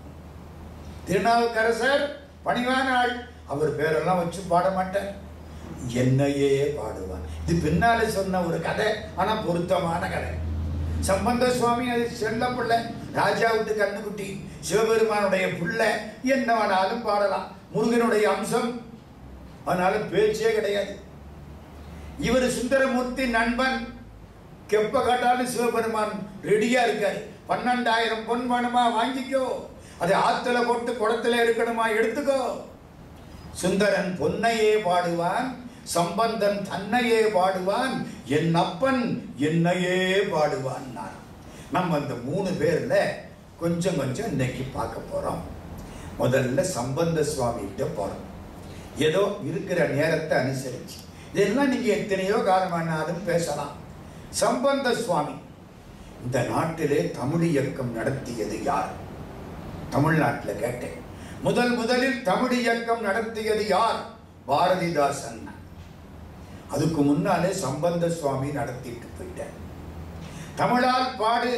திருநாவுக்கரசர் பணிவான ஆள் அவர் பேரெல்லாம் வச்சு பாட மாட்டார் என்னையே பாடுவான் இது பின்னாலே சொன்ன ஒரு கதை ஆனா பொருத்தமான கதை சம்பந்த சுவாமி அது செல்ல பிள்ளை ராஜா விட்டு கண்ணுக்குட்டி சிவபெருமானுடைய பிள்ளை என்ன வேணாலும் பாடலாம் முருகனுடைய அம்சம் அதனால பேச்சே கிடையாது இவர் சுந்தரமூர்த்தி நண்பன் கெப்ப காட்டாலும் சிவபெருமான் ரெடியா இருக்காரு பன்னெண்டாயிரம் பொன் வேணுமா வாங்கிக்கோ அதை ஆத்துல போட்டு குளத்துல இருக்கணுமா எடுத்துக்கோ சுந்தரன் பொன்னையே பாடுவான் சம்பந்தன் தன்னையே பாடுவான் என் அப்பன் என்னையே பாடுவான் நான் நம்ம இந்த மூணு பேர்ல கொஞ்சம் கொஞ்சம் இன்னைக்கு பார்க்க போறோம் முதல்ல சம்பந்த சுவாமி கிட்ட போறோம் ஏதோ இருக்கிற நேரத்தை அனுசரிச்சு இதெல்லாம் நீங்க எத்தனையோ காலமானாலும் பேசலாம் சம்பந்த சுவாமி இந்த நாட்டிலே தமிழ் இயக்கம் நடத்தியது யார் தமிழ்நாட்டில் கேட்டேன் முதல் முதலில் தமிழ் இயக்கம் நடத்தியது யார் பாரதிதாசன் அதுக்கு முன்னாலே சம்பந்த சுவாமி நடத்திட்டு போயிட்டார் தமிழால் பாடு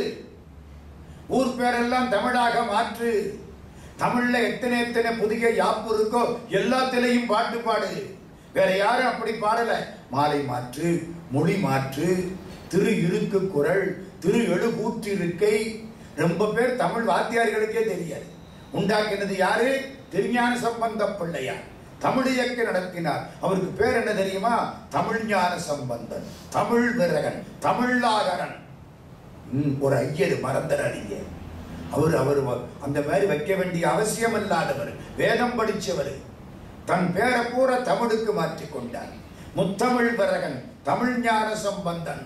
ஊர் பேரெல்லாம் தமிழாக மாற்று தமிழ்ல எத்தனை எத்தனை புதிய யாப்பு இருக்கோ எல்லாத்திலையும் பாட்டு பாடு வேற யாரும் அப்படி பாடல மாலை மாற்று மொழி மாற்று திரு இருக்கு குரல் திரு எழுகூற்றிருக்கை ரொம்ப பேர் தமிழ் வாத்தியார்களுக்கே தெரியாது உண்டாக்கினது யாரு திருஞான சம்பந்த பிள்ளையார் தமிழ் இயக்க நடத்தினார் அவருக்கு பேர் என்ன தெரியுமா தமிழ் ஞான சம்பந்தன் தமிழ் விரகன் தமிழாகரன் ம், ஒரு ஐயர் மறந்துடாதீங்க அவர் அவர் வ- அந்த மாதிரி வைக்க வேண்டிய அவசியம் இல்லாதவர் வேதம் படிச்சவர் தன் பேரை பூரா தமிழுக்கு மாற்றிக் கொண்டார் முத்தமிழ் விரகன் தமிழ் ஞான சம்பந்தன்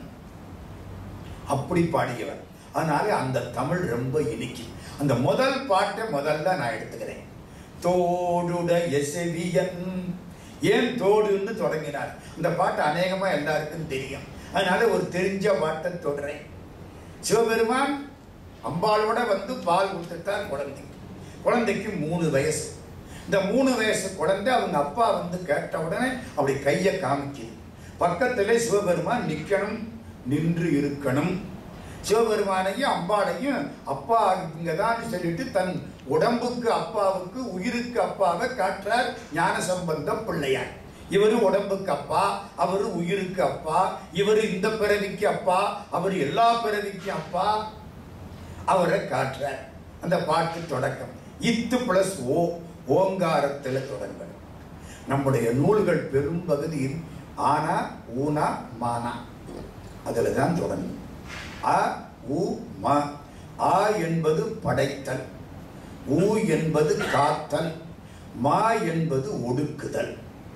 அப்படி பாடியவர் அதனால அந்த தமிழ் ரொம்ப இனிக்கு அந்த முதல் பாட்டை முதல்ல நான் எடுத்துக்கிறேன் தோடுடைய செவியன் ஏன் தோடுன்னு தொடங்கினார் இந்த பாட்டு அநேகமா எல்லாருக்கும் தெரியும் அதனால ஒரு தெரிஞ்ச பாட்டை தொடறேன் சிவபெருமான் அம்பாளோட வந்து பால் கொடுத்துட்டார் குழந்தை குழந்தைக்கு மூணு வயசு இந்த மூணு வயசு குழந்தை அவங்க அப்பா வந்து கேட்ட உடனே அப்படி கையை காமிக்குது பக்கத்திலே சிவபெருமான் நிக்கணும் நின்று இருக்கணும் சிவபெருமானையும் அம்பாளையும் அப்பா இங்கதான் சொல்லிட்டு தன் உடம்புக்கு அப்பாவுக்கு உயிருக்கு அப்பாவை காட்டுறார் ஞான சம்பந்த பிள்ளையார் இவரு உடம்புக்கு அப்பா அவரு உயிருக்கு அப்பா இவரு இந்த பிறவிக்கு அப்பா அவர் எல்லா பிறவிக்கும் அப்பா அவரை காட்டுறார் அந்த பாட்டு தொடக்கம் இத்து பிளஸ் ஓ ஓங்காரத்துல தொடங்கணும் நம்முடைய நூல்கள் பெரும் பகுதியில் ஆனா ஊனா மானா அதுல தான் தொடங்கும் அ உ ம ஆ என்பது படைத்தல் ஊ என்பது காத்தல் மா என்பது ஒடுக்குதல்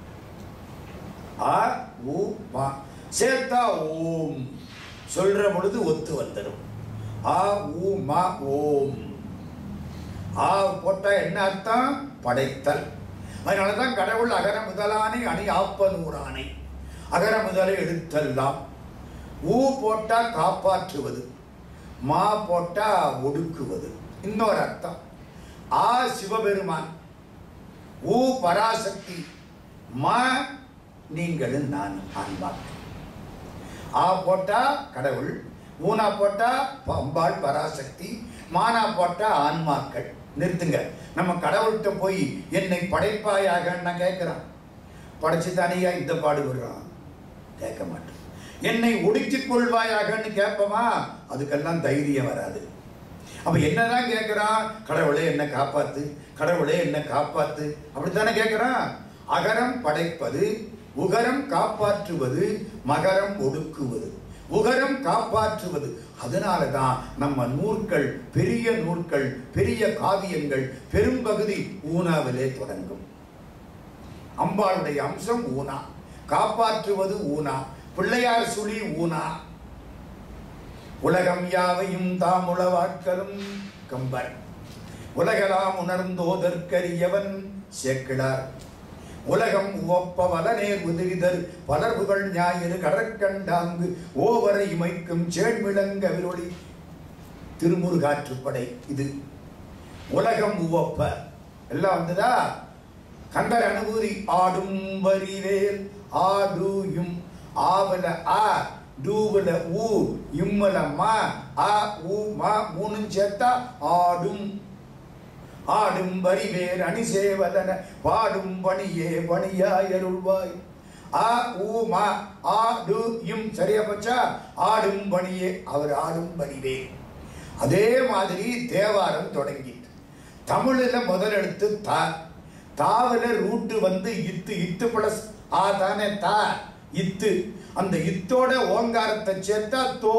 ஆ உ மா சேர்த்தா ஓம் சொல்ற பொழுது ஒத்து வந்துடும் ஆ உ மா ஓம் ஆ போட்டா என்ன அர்த்தம் படைத்தல் அதனால தான் கடவுள் அகர முதலானை அணி ஆப்பனூரானை அகர முதலை எடுத்தல்லாம் ஊ போட்டா காப்பாற்றுவது மா போட்டா ஒடுக்குவது இன்னொரு அர்த்தம் ஆ சிவபெருமான் ஊ பராசக்தி மா நீங்களும் நான் ஆன்மாக்கள் ஆ போட்டா கடவுள் ஊனா போட்டா அம்பாள் பராசக்தி மானா போட்டா ஆன்மாக்கள் நிறுத்துங்க நம்ம கடவுள்கிட்ட போய் என்னை படைப்பாயாக நான் கேட்கிறோம் படைச்சு தானேயா இந்த பாடு விடுறான் கேட்க மாட்டோம் என்னை ஒடுக்கிக் கொள்வாயாகன்னு கேட்போமா அதுக்கெல்லாம் தைரியம் வராது அப்ப என்னதான் கேட்கிறான் கடவுளே என்ன காப்பாத்து கடவுளே என்ன காப்பாத்து அப்படித்தானே கேட்கிறான் அகரம் படைப்பது உகரம் காப்பாற்றுவது மகரம் ஒடுக்குவது உகரம் காப்பாற்றுவது அதனால தான் நம்ம நூற்கள் பெரிய நூற்கள் பெரிய காவியங்கள் பெரும்பகுதி ஊனாவிலே தொடங்கும் அம்பாளுடைய அம்சம் ஊனா காப்பாற்றுவது ஊனா பிள்ளையார் சுழி ஊனா உலகம் யாவையும் தாம் உளவாட்களும் கம்பர் உலகலாம் உணர்ந்தோதற்கரியவன் சேக்கிழார் உலகம் உவப்ப வலநேர் உதிரிதர் பலர்புகள் ஞாயிறு கடற்கண்டாங்கு ஓவரை இமைக்கும் சேண்மிளங்க விரொளி திருமுருகாற்றுப்படை இது உலகம் உவப்ப எல்லாம் வந்ததா கண்டர் அனுபூதி ஆடும் வரிவேல் ஆடுயும் ஆவல ஆ டூவல ஊ இம்மல மா ஆ ஊ மா மூணும் சேர்த்தா ஆடும் ஆடும் வரிவேர் அணிசேவதன பாடும் பணியே பணியாயருள்வாய் ஆ ஊ மா ஆ டு இம் சரியா பச்சா ஆடும் பணியே அவர் ஆடும் பணிவே அதே மாதிரி தேவாரம் தொடங்கிட்டு தமிழ்ல முதல் எழுத்து தா தாவில ரூட்டு வந்து இத்து இத்து பிளஸ் ஆ தானே தா இத்து அந்த இத்தோட ஓங்காரத்தை சேர்த்தா தோ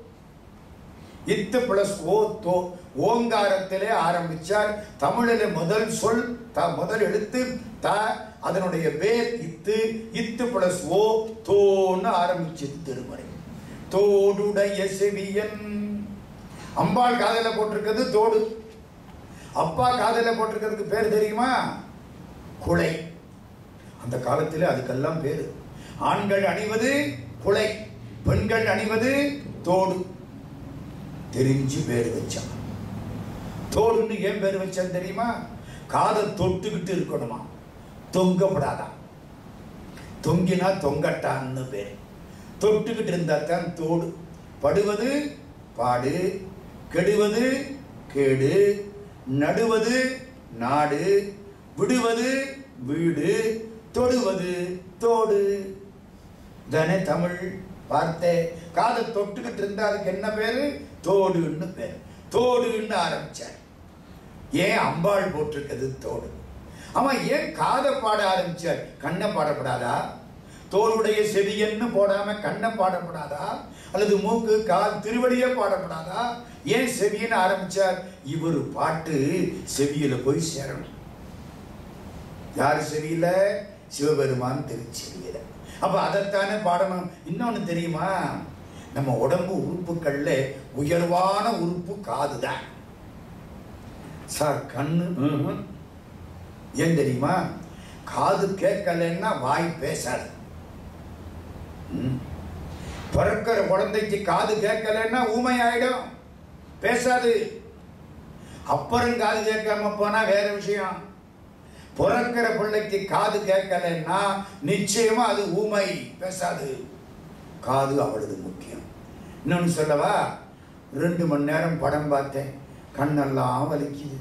இத்து பிளஸ் ஓ தோ ஓங்காரத்திலே ஆரம்பிச்சார் தமிழில முதல் சொல் த முதல் எழுத்து த அதனுடைய வேர் இத்து இத்து பிளஸ் ஓ தோன்னு ஆரம்பிச்சது திருமறை தோடுடைய செவியன் அம்பாள் காதல போட்டிருக்கிறது தோடு அப்பா காதல போட்டிருக்கிறதுக்கு பேர் தெரியுமா குலை அந்த காலத்தில் அதுக்கெல்லாம் பேரு ஆண்கள் அணிவது குலை பெண்கள் அணிவது தோடு தெரிஞ்சு பேர் வச்சான் தோடுன்னு ஏன் பேர் வச்சான் தெரியுமா காதை தொட்டுக்கிட்டு இருக்கணுமா தொங்கப்படாதான் தொங்கினா தொங்கட்டான்னு பேர் தொட்டுக்கிட்டு இருந்தா தான் தோடு படுவது பாடு கெடுவது கேடு நடுவது நாடு விடுவது வீடு தொடுவது தோடு தானே தமிழ் வார்த்தை காதை தொட்டுக்கிட்டு இருந்தா அதுக்கு என்ன பேரு தோடுன்னு பேர் தோடுன்னு ஆரம்பிச்சார் ஏன் அம்பாள் போட்டிருக்கிறது தோடு அவன் ஏன் காதை பாட ஆரம்பிச்சார் கண்ணை பாடப்படாதா தோளுடைய செவியன்னு போடாம கண்ணை பாடப்படாதா அல்லது மூக்கு கால் திருவடியே பாடப்படாதா ஏன் செவியன்னு ஆரம்பிச்சார் இவர் பாட்டு செவியில போய் சேரணும் யார் செவியில சிவபெருமான் திருச்செவியில அப்ப அதைத்தானே பாடணும் இன்னொன்னு தெரியுமா நம்ம உடம்பு உறுப்புகள்ல உயர்வான உறுப்பு காதுதான் சார் கண்ணு ம்ஹும். ஏன் தெரியுமா காது கேட்கலன்னா வாய் பேசாது ம். பிறக்கிற குழந்தைக்கு காது கேட்கலன்னா ஊமை ஆயிடும் பேசாது அப்புறம் காது கேட்காம போனா வேற விஷயம் பிறக்கிற பிள்ளைக்கு காது கேட்கலன்னா நிச்சயமா அது ஊமை பேசாது காது அவ்வளவு முக்கியம் இன்னொன்னு சொல்லவா ரெண்டு மணி நேரம் படம் பார்த்தேன் கண்ணெல்லாம் வலிக்குது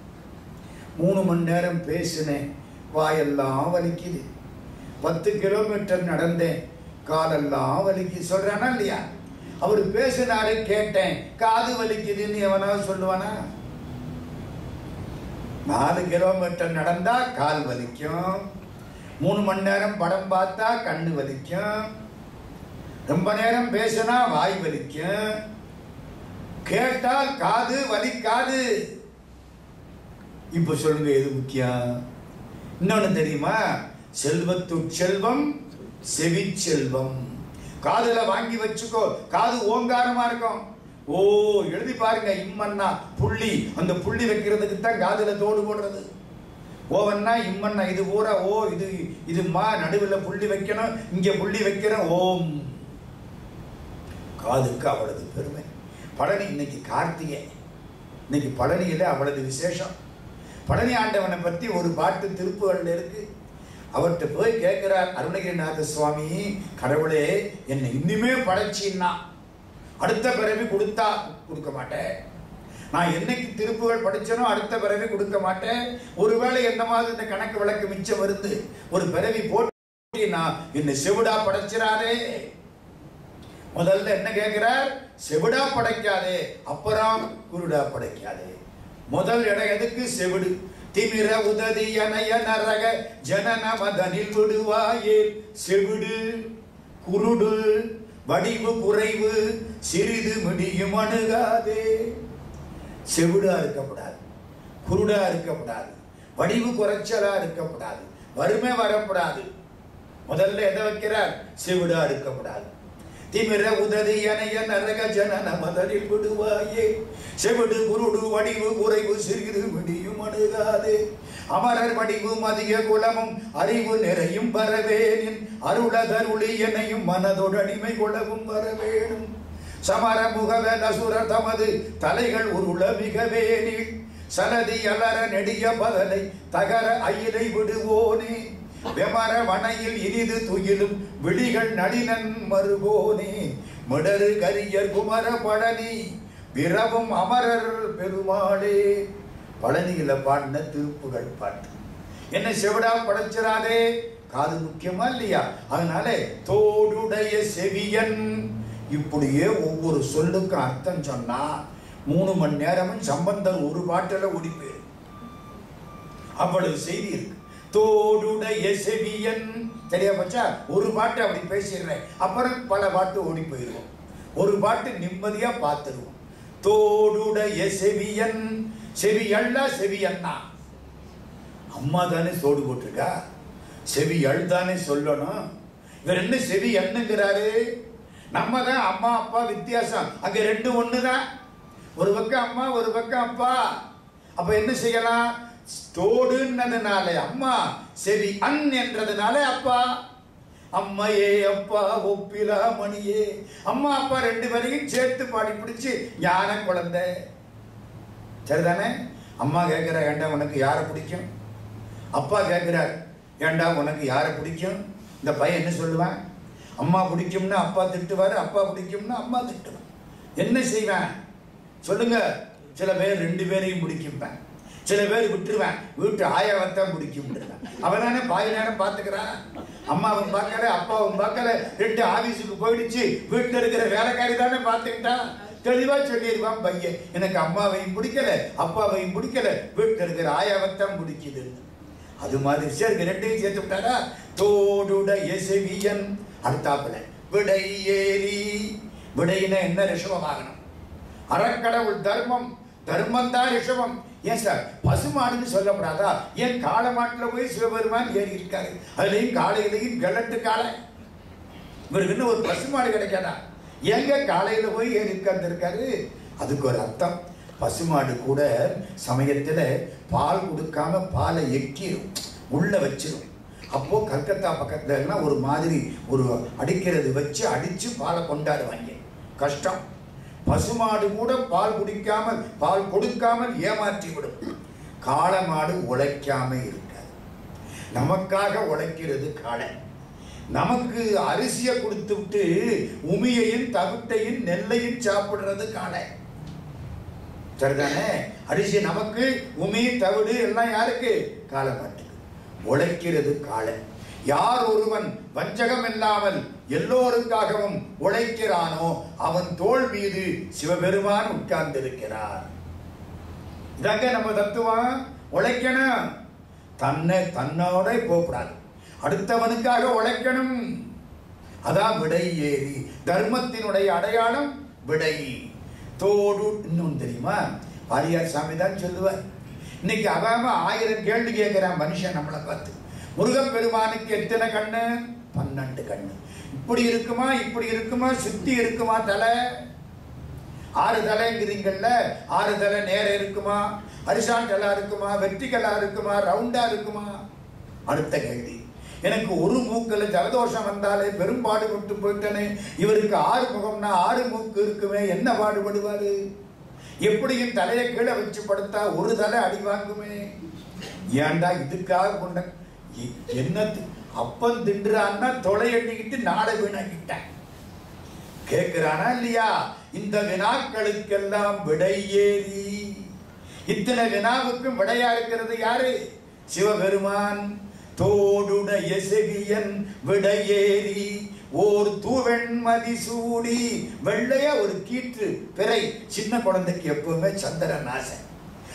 மூணு மணி நேரம் பேசினேன் வாயெல்லாம் வலிக்குது பத்து கிலோமீட்டர் நடந்தேன் காலெல்லாம் வலிக்குது சொல்றானா இல்லையா அவர் பேசினாரு கேட்டேன் காது வலிக்குதுன்னு எவனாவது சொல்லுவானா நாலு கிலோமீட்டர் நடந்தா கால் வலிக்கும் மூணு மணி நேரம் படம் பார்த்தா கண்ணு வலிக்கும் ரொம்ப நேரம் பேசினா வாய் வலிக்கும் கேட்டால் காது வலிக்காது இப்ப சொல்லுங்க எது முக்கியம் இன்னொன்னு தெரியுமா செல்வத்து செல்வம் செவி செல்வம் காதுல வாங்கி வச்சுக்கோ காது ஓங்காரமா இருக்கும் ஓ எழுதி பாருங்க இம்மன்னா புள்ளி அந்த புள்ளி வைக்கிறதுக்கு தான் காதுல தோடு போடுறது ஓவன்னா இம்மன்னா இது பூரா ஓ இது இது மா நடுவில் புள்ளி வைக்கணும் இங்க புள்ளி வைக்கிறேன் ஓம் காதுக்கு அவ்வளவு பெருமை பழனி இன்னைக்கு கார்த்திகை இன்னைக்கு பழனியில அவ்வளவு விசேஷம் பழனி ஆண்டவனை பத்தி ஒரு பாட்டு திருப்புகள்ல இருக்கு அவர்கிட்ட போய் கேட்கிறார் அருணகிரிநாத சுவாமி கடவுளே என்னை இன்னுமே படைச்சின்னா அடுத்த பிறவி கொடுத்தா கொடுக்க மாட்டேன் நான் என்னைக்கு திருப்புகள் படிச்சனோ அடுத்த பிறவி கொடுக்க மாட்டேன் ஒருவேளை என்ன மாதிரி இந்த கணக்கு விளக்கு மிச்சம் வருது ஒரு பிறவி போட்டி நான் என்னை செவிடா படைச்சிடாதே முதல்ல என்ன கேட்கிறார் செவிடா படைக்காதே அப்புறம் குருடா படைக்காதே முதல் இடம் எதுக்கு செவிடு திமிர உததி அணைய நரக ஜனன மதனில் விடுவாயே செவிடு குருடு வடிவு குறைவு சிறிது மிடியும் அணுகாதே செவிடா இருக்கக்கூடாது குருடா இருக்கக்கூடாது வடிவு குறைச்சலா இருக்கக்கூடாது வறுமை வரக்கூடாது முதல்ல எதை வைக்கிறார் செவிடா இருக்கக்கூடாது திமிர உததி அணைய நரக ஜனன மதனில் விடுவாயே செவிடு குருடு வடிவு குறைவு சிறிது விடியும் அணுகாதே அமரர் வடிவு மதிய குலமும் அறிவு நிறையும் வரவேனின் அருளதருளி எனையும் மனதோடு அடிமை கொள்ளவும் வரவேணும் சமர முகவன் அசுரர் தமது தலைகள் உருள மிகவேனில் சலதி அலர நெடிய பதலை தகர அயிலை விடுவோனே வெமர வனையில் இனிது துயிலும் விழிகள் நடினன் மறுகோனே மிடரு கரியர் குமர பழனி விரவும் அமரர் பெருமாளே பழனியில பாடின திருப்புகள் பாட்டு என்ன செவிடா படைச்சிடாதே காது முக்கியமா இல்லையா அதனால தோடுடைய செவியன் இப்படியே ஒவ்வொரு சொல்லுக்கும் அர்த்தம் சொன்னா மூணு மணி நேரமும் சம்பந்தர் ஒரு பாட்டில் ஓடி போயிரு அவ்வளவு செய்தி இருக்கு தோடுடைய செவியன் சரியா பச்சா ஒரு பாட்டு அப்படி பேசிடுறேன் அப்புறம் பல பாட்டு ஓடி போயிடுவோம் ஒரு பாட்டு நிம்மதியா பார்த்துருவோம் தோடுடைய செவியன் செவியல்ல செவியன்னா அம்மா தானே சோடு போட்டிருக்கா செவியல் தானே சொல்லணும் இவர் என்ன செவி என்னங்கிறாரு நம்ம தான் அம்மா அப்பா வித்தியாசம் அங்க ரெண்டு ஒண்ணுதான் ஒரு பக்கம் அம்மா ஒரு பக்கம் அப்பா அப்ப என்ன செய்யலாம் தோடுன்னதுனால அம்மா செவி அன் என்றதுனால அப்பா அம்மையே அப்பா ஒப்பிலா மணியே அம்மா அப்பா ரெண்டு பேரையும் சேர்த்து பாடி பிடிச்சு ஞான குழந்தை சரிதானே அம்மா கேட்கிற ஏண்டா உனக்கு யாரை பிடிக்கும் அப்பா கேட்கிறார் ஏண்டா உனக்கு யாரை பிடிக்கும் இந்த பையன் என்ன சொல்லுவான் அம்மா பிடிக்கும்னா அப்பா திட்டுவார் அப்பா பிடிக்கும்னா அம்மா திட்டுவான் என்ன செய்வேன் சொல்லுங்க சில பேர் ரெண்டு பேரையும் பிடிக்கும்பேன் சில பேர் விட்டுருவேன் வீட்டு ஆயாவைத்தான் பிடிக்கும் அவன் தானே பாதி நேரம் பார்த்துக்கிறான் அம்மாவும் பார்க்கல அப்பாவும் பார்க்கல ரெண்டு ஆபீஸுக்கு போயிடுச்சு வீட்டில் இருக்கிற வேலைக்காரி தானே பார்த்துக்கிட்டான் தெளிவா சொல்லிடுவான் பையன் எனக்கு அம்மாவையும் பிடிக்கல அப்பாவையும் பிடிக்கல வீட்டில் இருக்கிற ஆயாவைத்தான் பிடிக்குது அது மாதிரி சரி ரெண்டையும் சேர்த்து விட்டாரா தோடுடைய செவியன் அடுத்தாப்புல விடை ஏறி விடையின என்ன ரிஷபம் ஆகணும் அறக்கடவுள் தர்மம் தர்மம் தான் ரிஷபம் ஏன் சார் பசுமாடுன்னு சொல்லப்படாதா ஏன் காளை மாட்டில் போய் சிவபெருமான் ஏறி இருக்காரு அதுலயும் காலையிலையும் கிழட்டு காளை இவருக்கு இன்னும் ஒரு பசுமாடு கிடைக்காதா எங்க காலையில போய் ஏறி உட்கார்ந்துருக்காரு அதுக்கு ஒரு அர்த்தம் பசுமாடு கூட சமயத்துல பால் கொடுக்காம பாலை எக்கிரும் உள்ள வச்சிரும் அப்போ கல்கத்தா பக்கத்துல எல்லாம் ஒரு மாதிரி ஒரு அடிக்கிறது வச்சு அடிச்சு பாலை கொண்டாடுவாங்க கஷ்டம் பசுமாடு கூட பால் குடிக்காமல் பால் கொடுக்காமல் ஏமாற்றி விடும் காளமாடு உழைக்காம இருக்காது நமக்காக உழைக்கிறது காளை நமக்கு அரிசியை கொடுத்து விட்டு உமியையும் தவிட்டையும் நெல்லையும் சாப்பிடுறது காளை சரிதானே அரிசி நமக்கு உமி தவிடு எல்லாம் யாருக்கு காலமாட்டுக்கு உழைக்கிறது காளை யார் ஒருவன் வஞ்சகம் இல்லாமல் எல்லோருக்காகவும் உழைக்கிறானோ அவன் தோள் மீது சிவபெருமான் உட்கார்ந்திருக்கிறார் இதாங்க நம்ம தத்துவம் உழைக்கணும் தன்னை தன்னோட போகக்கூடாது அடுத்தவனுக்காக உழைக்கணும் அதான் விடை ஏறி தர்மத்தினுடைய அடையாளம் விடை தோடு இன்னும் தெரியுமா பாரியார் சாமி தான் சொல்லுவார் இன்னைக்கு அவன் ஆயிரம் கேள்வி கேட்கிறான் மனுஷன் நம்மளை பார்த்து முருகப்பெருமானுக்கு எத்தனை கண்ணு பன்னெண்டு கண்ணு இப்படி இருக்குமா இப்படி இருக்குமா சுத்தி இருக்குமா தலை ஆறு தலைங்கிறீங்கல்ல ஆறு தலை நேரம் இருக்குமா ஹரிசாண்டலா இருக்குமா வெற்றிகளா இருக்குமா ரவுண்டா இருக்குமா அடுத்த கேள்வி எனக்கு ஒரு மூக்குல ஜலதோஷம் வந்தாலே பெரும்பாடு விட்டு போயிட்டனே இவருக்கு ஆறு முகம்னா ஆறு மூக்கு இருக்குமே என்ன பாடுபடுவாரு எப்படியும் தலையை கீழே வச்சு படுத்தா ஒரு தலை அடி வாங்குமே ஏன்டா இதுக்காக கொண்ட எ- என்னத்து அப்பன் தின்றான்னா தொலை எண்ணிக்கிட்டு நாளை வீணாக்கிட்டேன் கேட்கிறானா இல்லையா இந்த வினாக்களுக்கெல்லாம் விடை ஏறி இத்தனை வினாவுக்கும் விடையா இருக்கிறது யாரு சிவபெருமான் தோடுடைய செவியன் விடையேறி ஓர் தூவெண்மதி சூடி வெள்ளையா ஒரு கீற்று பிறை சின்ன குழந்தைக்கு எப்பவுமே சந்திரன் ஆசை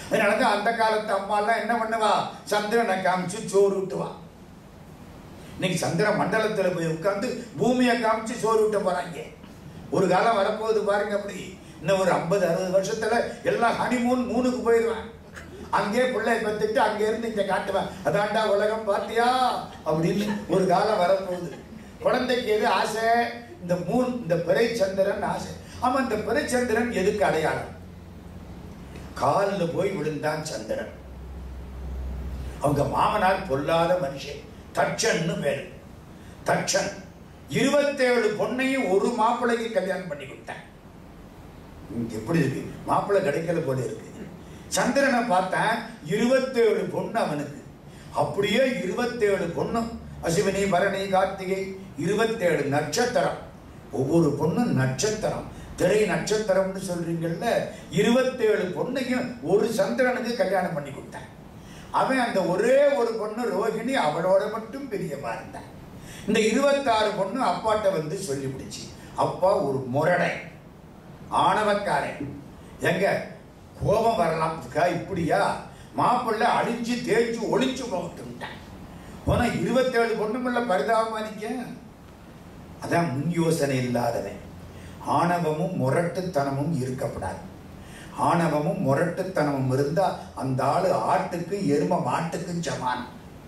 அதனாலதான் அந்த காலத்து அம்மாலாம் என்ன பண்ணுவா சந்திரனை காமிச்சு சோறு ஊட்டுவா இன்னைக்கு சந்திர மண்டலத்துல போய் உட்கார்ந்து பூமியை காமிச்சு சோறு ஊட்ட போறாங்க ஒரு காலம் வரப்போகுது பாருங்க அப்படி இன்னும் ஒரு ஐம்பது அறுபது வருஷத்துல எல்லாம் ஹனிமூன் மூணுக்கு போயிடுவேன் அங்கே பிள்ளை பத்துட்டு அங்க இருந்து இங்க காட்டுவேன் அதான்டா உலகம் பாத்தியா அப்படின்னு ஒரு காலம் வரப்போகுது குழந்தைக்கு எது ஆசை இந்த மூன் இந்த பிறை சந்திரன் ஆசை ஆமா இந்த பிறை சந்திரன் எதுக்கு அடையாளம் காலில் போய் விழுந்தான் சந்திரன் அவங்க மாமனார் பொல்லாத மனுஷன் தட்சன்னு பேரு தட்சன் இருபத்தேழு பொண்ணையும் ஒரு மாப்பிள்ளைக்கு கல்யாணம் பண்ணி கொடுத்தேன் இங்க எப்படி இருக்கு மாப்பிள்ளை கிடைக்கல போல இருக்கு சந்திரனை பார்த்தேன் இருபத்தேழு பொண்ணு அவனுக்கு அப்படியே இருபத்தேழு பொண்ணு அசிவனி பரணி கார்த்திகை இருபத்தேழு நட்சத்திரம் ஒவ்வொரு பொண்ணும் நட்சத்திரம் திரை நட்சத்திரம்னு சொல்றீங்கல்ல இருபத்தேழு பொண்ணையும் ஒரு சந்திரனுக்கு கல்யாணம் பண்ணி கொடுத்தேன் அவன் அந்த ஒரே ஒரு பொண்ணு ரோஹிணி அவளோட மட்டும் பிரியமா இருந்தான் இந்த இருபத்தாறு பொண்ணு அப்பாட்ட வந்து சொல்லிவிடுச்சு அப்பா ஒரு முரடை ஆணவக்காரன் எங்க கோபம் வரலாம்க்கா இப்படியா மாப்பிள்ளை அழிஞ்சு தேய்ச்சு ஒளிச்சு போகட்டும்ட்டான் போனா இருபத்தேழு பொண்ணுமில்ல பரிதாபமா நிக்க அதான் முன் யோசனை இல்லாதவன் ஆணவமும் முரட்டுத்தனமும் இருக்கப்படாது ஆணவமும் முரட்டுத்தனமும் இருந்தா அந்த ஆளு ஆட்டுக்கு எரும மாட்டுக்கும் சமானம்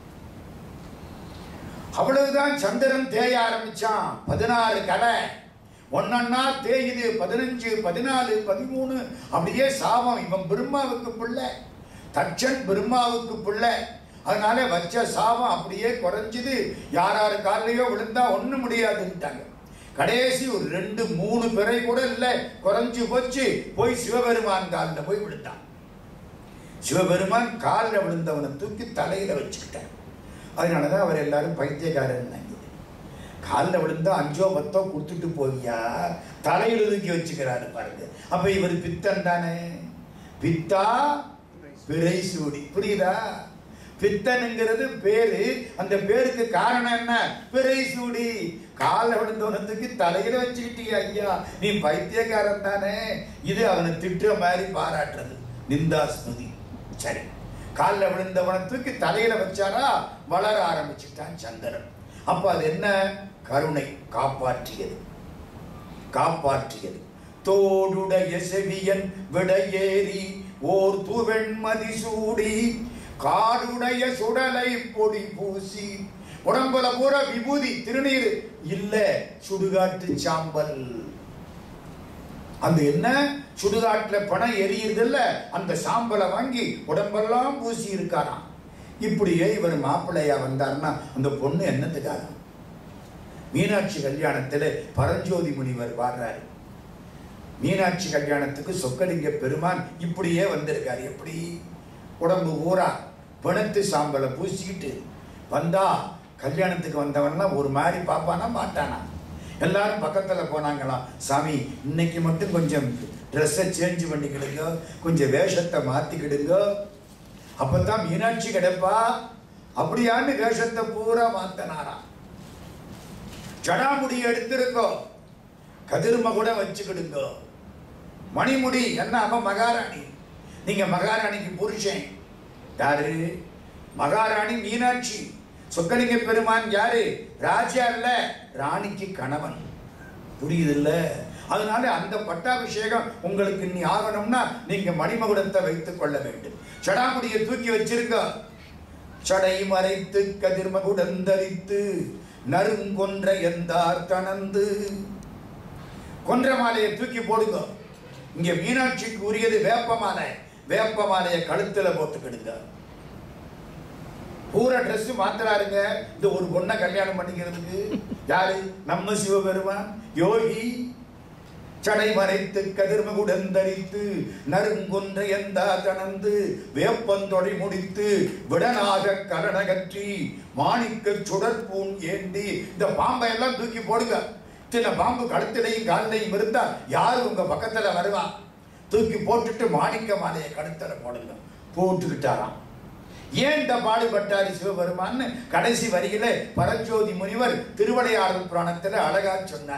அவ்வளவுதான் சந்திரன் தேய ஆரம்பிச்சான் பதினாறு கலை ஒன்னொன்னா தேயுது பதினஞ்சு பதினாலு பதிமூணு அப்படியே சாபம் இவன் பிரம்மாவுக்கு பிள்ளை தட்சன் பிரம்மாவுக்கு பிள்ளை அதனால வச்ச சாபம் அப்படியே குறைஞ்சுது யார் யார் காலையோ விழுந்தா ஒண்ணும் முடியாதுன்ட்டாங்க கடைசி ஒரு ரெண்டு மூணு பிறை கூட இல்லை குறைஞ்சு போச்சு போய் சிவபெருமான் காலில் போய் விழுந்தான் சிவபெருமான் காலில் விழுந்தவனை தூக்கி தலையில வச்சுக்கிட்டார் அதனாலதான் அவர் எல்லாரும் பைத்தியக்காரன் காலில் விழுந்தா அஞ்சோ பத்தோ கொடுத்துட்டு போவியா தலையில தூக்கி வச்சுக்கிறாரு பாருங்க அப்ப இவர் பித்தன் தானே பித்தா பிறை சூடி புரியுதா பித்தனுங்கிறது பேரு அந்த பேருக்கு காரணம் என்ன பிறை சூடி காலில் விழுந்தவனத்துக்கு தலையில வச்சுக்கிட்டீங்க ஐயா நீ பைத்தியக்காரன் தானே இது அவனை திட்டுற மாதிரி பாராட்டுறது நிந்தா ஸ்மிருதி சரி காலில் விழுந்தவனை தூக்கி தலையில வச்சாரா வளர ஆரம்பிச்சுட்டான் சந்திரன் அப்ப அது என்ன கருணை காப்பாற்றியது காப்பாற்றியது தோடுடைய செவியன் விடையேறி ஓர் துவெண்மதி சூடி காடுடைய சுடலை பொடி பூசி உடம்புல பூரா விபூதி திருநீர் இல்ல சுடுகாட்டு சாம்பல் அந்த என்ன சுடுகாட்டுல பணம் எரியுது இல்ல அந்த சாம்பலை வாங்கி உடம்பெல்லாம் பூசி இருக்காராம் இப்படியே இவர் மாப்பிள்ளையா வந்தாருன்னா அந்த பொண்ணு என்னத்துக்காக மீனாட்சி கல்யாணத்துல பரஞ்சோதி முனிவர் பாடுறாரு மீனாட்சி கல்யாணத்துக்கு சொக்கலிங்க பெருமான் இப்படியே வந்திருக்காரு எப்படி உடம்பு ஊரா பிணத்து சாம்பலை பூசிக்கிட்டு வந்தா கல்யாணத்துக்கு வந்தவன்லாம் ஒரு மாதிரி பார்ப்பானா மாட்டானா எல்லாரும் பக்கத்துல போனாங்களாம் சாமி இன்னைக்கு மட்டும் கொஞ்சம் ட்ரெஸ்ஸை சேஞ்ச் பண்ணிக்கிடுங்க கொஞ்சம் வேஷத்தை மாத்திக்கிடுங்க அப்பதான் மீனாட்சி கிடைப்பா அப்படியான்னு வேஷத்தை பூரா மாத்தனாராம் ஜடாமுடி எடுத்திருக்கோ கதிர்ம கூட வச்சுக்கிடுங்க மணிமுடி என்ன அவன் மகாராணி நீங்க மகாராணிக்கு புருஷன் யாரு மகாராணி மீனாட்சி சொக்கலிங்க பெருமான் யாரு ராஜா இல்ல ராணிக்கு கணவன் புரியுது இல்ல அதனால அந்த பட்டாபிஷேகம் உங்களுக்கு நீ ஆகணும்னா நீங்க மணிமகுடத்தை வைத்துக் கொள்ள வேண்டும் சடாமுடியை தூக்கி வச்சிருக்க சடை மறைத்து கதிர்மகுடன் தரித்து நறுங்கொன்ற எந்தார் தனந்து கொன்ற மாலையை தூக்கி போடுங்க இங்க மீனாட்சிக்கு உரியது வேப்ப மாலை வேப்ப மாலையை கழுத்துல போட்டுக்கிடுங்க பூரா ட்ரெஸ் மாத்துறாருங்க இந்த ஒரு பொண்ணை கல்யாணம் பண்ணிக்கிறதுக்கு யாரு நம்ம சிவபெருமான் யோகி சடை மறைத்து கதிர்மகுடன் தரித்து நறுங்கொன்ற எந்தா தனந்து வேப்பந்தொடை முடித்து விடனாக கரணகற்றி மாணிக்க சுடற்பூன் ஏந்தி இந்த பாம்பை எல்லாம் தூக்கி போடுங்க சின்ன பாம்பு கழுத்திலையும் காலிலையும் இருந்தா யாரு உங்க பக்கத்துல வருவா தூக்கி போட்டுட்டு மாணிக்க மாலையை கழுத்துல போடுங்க போட்டுக்கிட்டாராம் ஏன் இந்த பாடுபட்டாரு சிவபெருமான்னு கடைசி வரியில பரஞ்சோதி முனிவர் திருவடையாளர் புராணத்துல அழகா சொன்னார்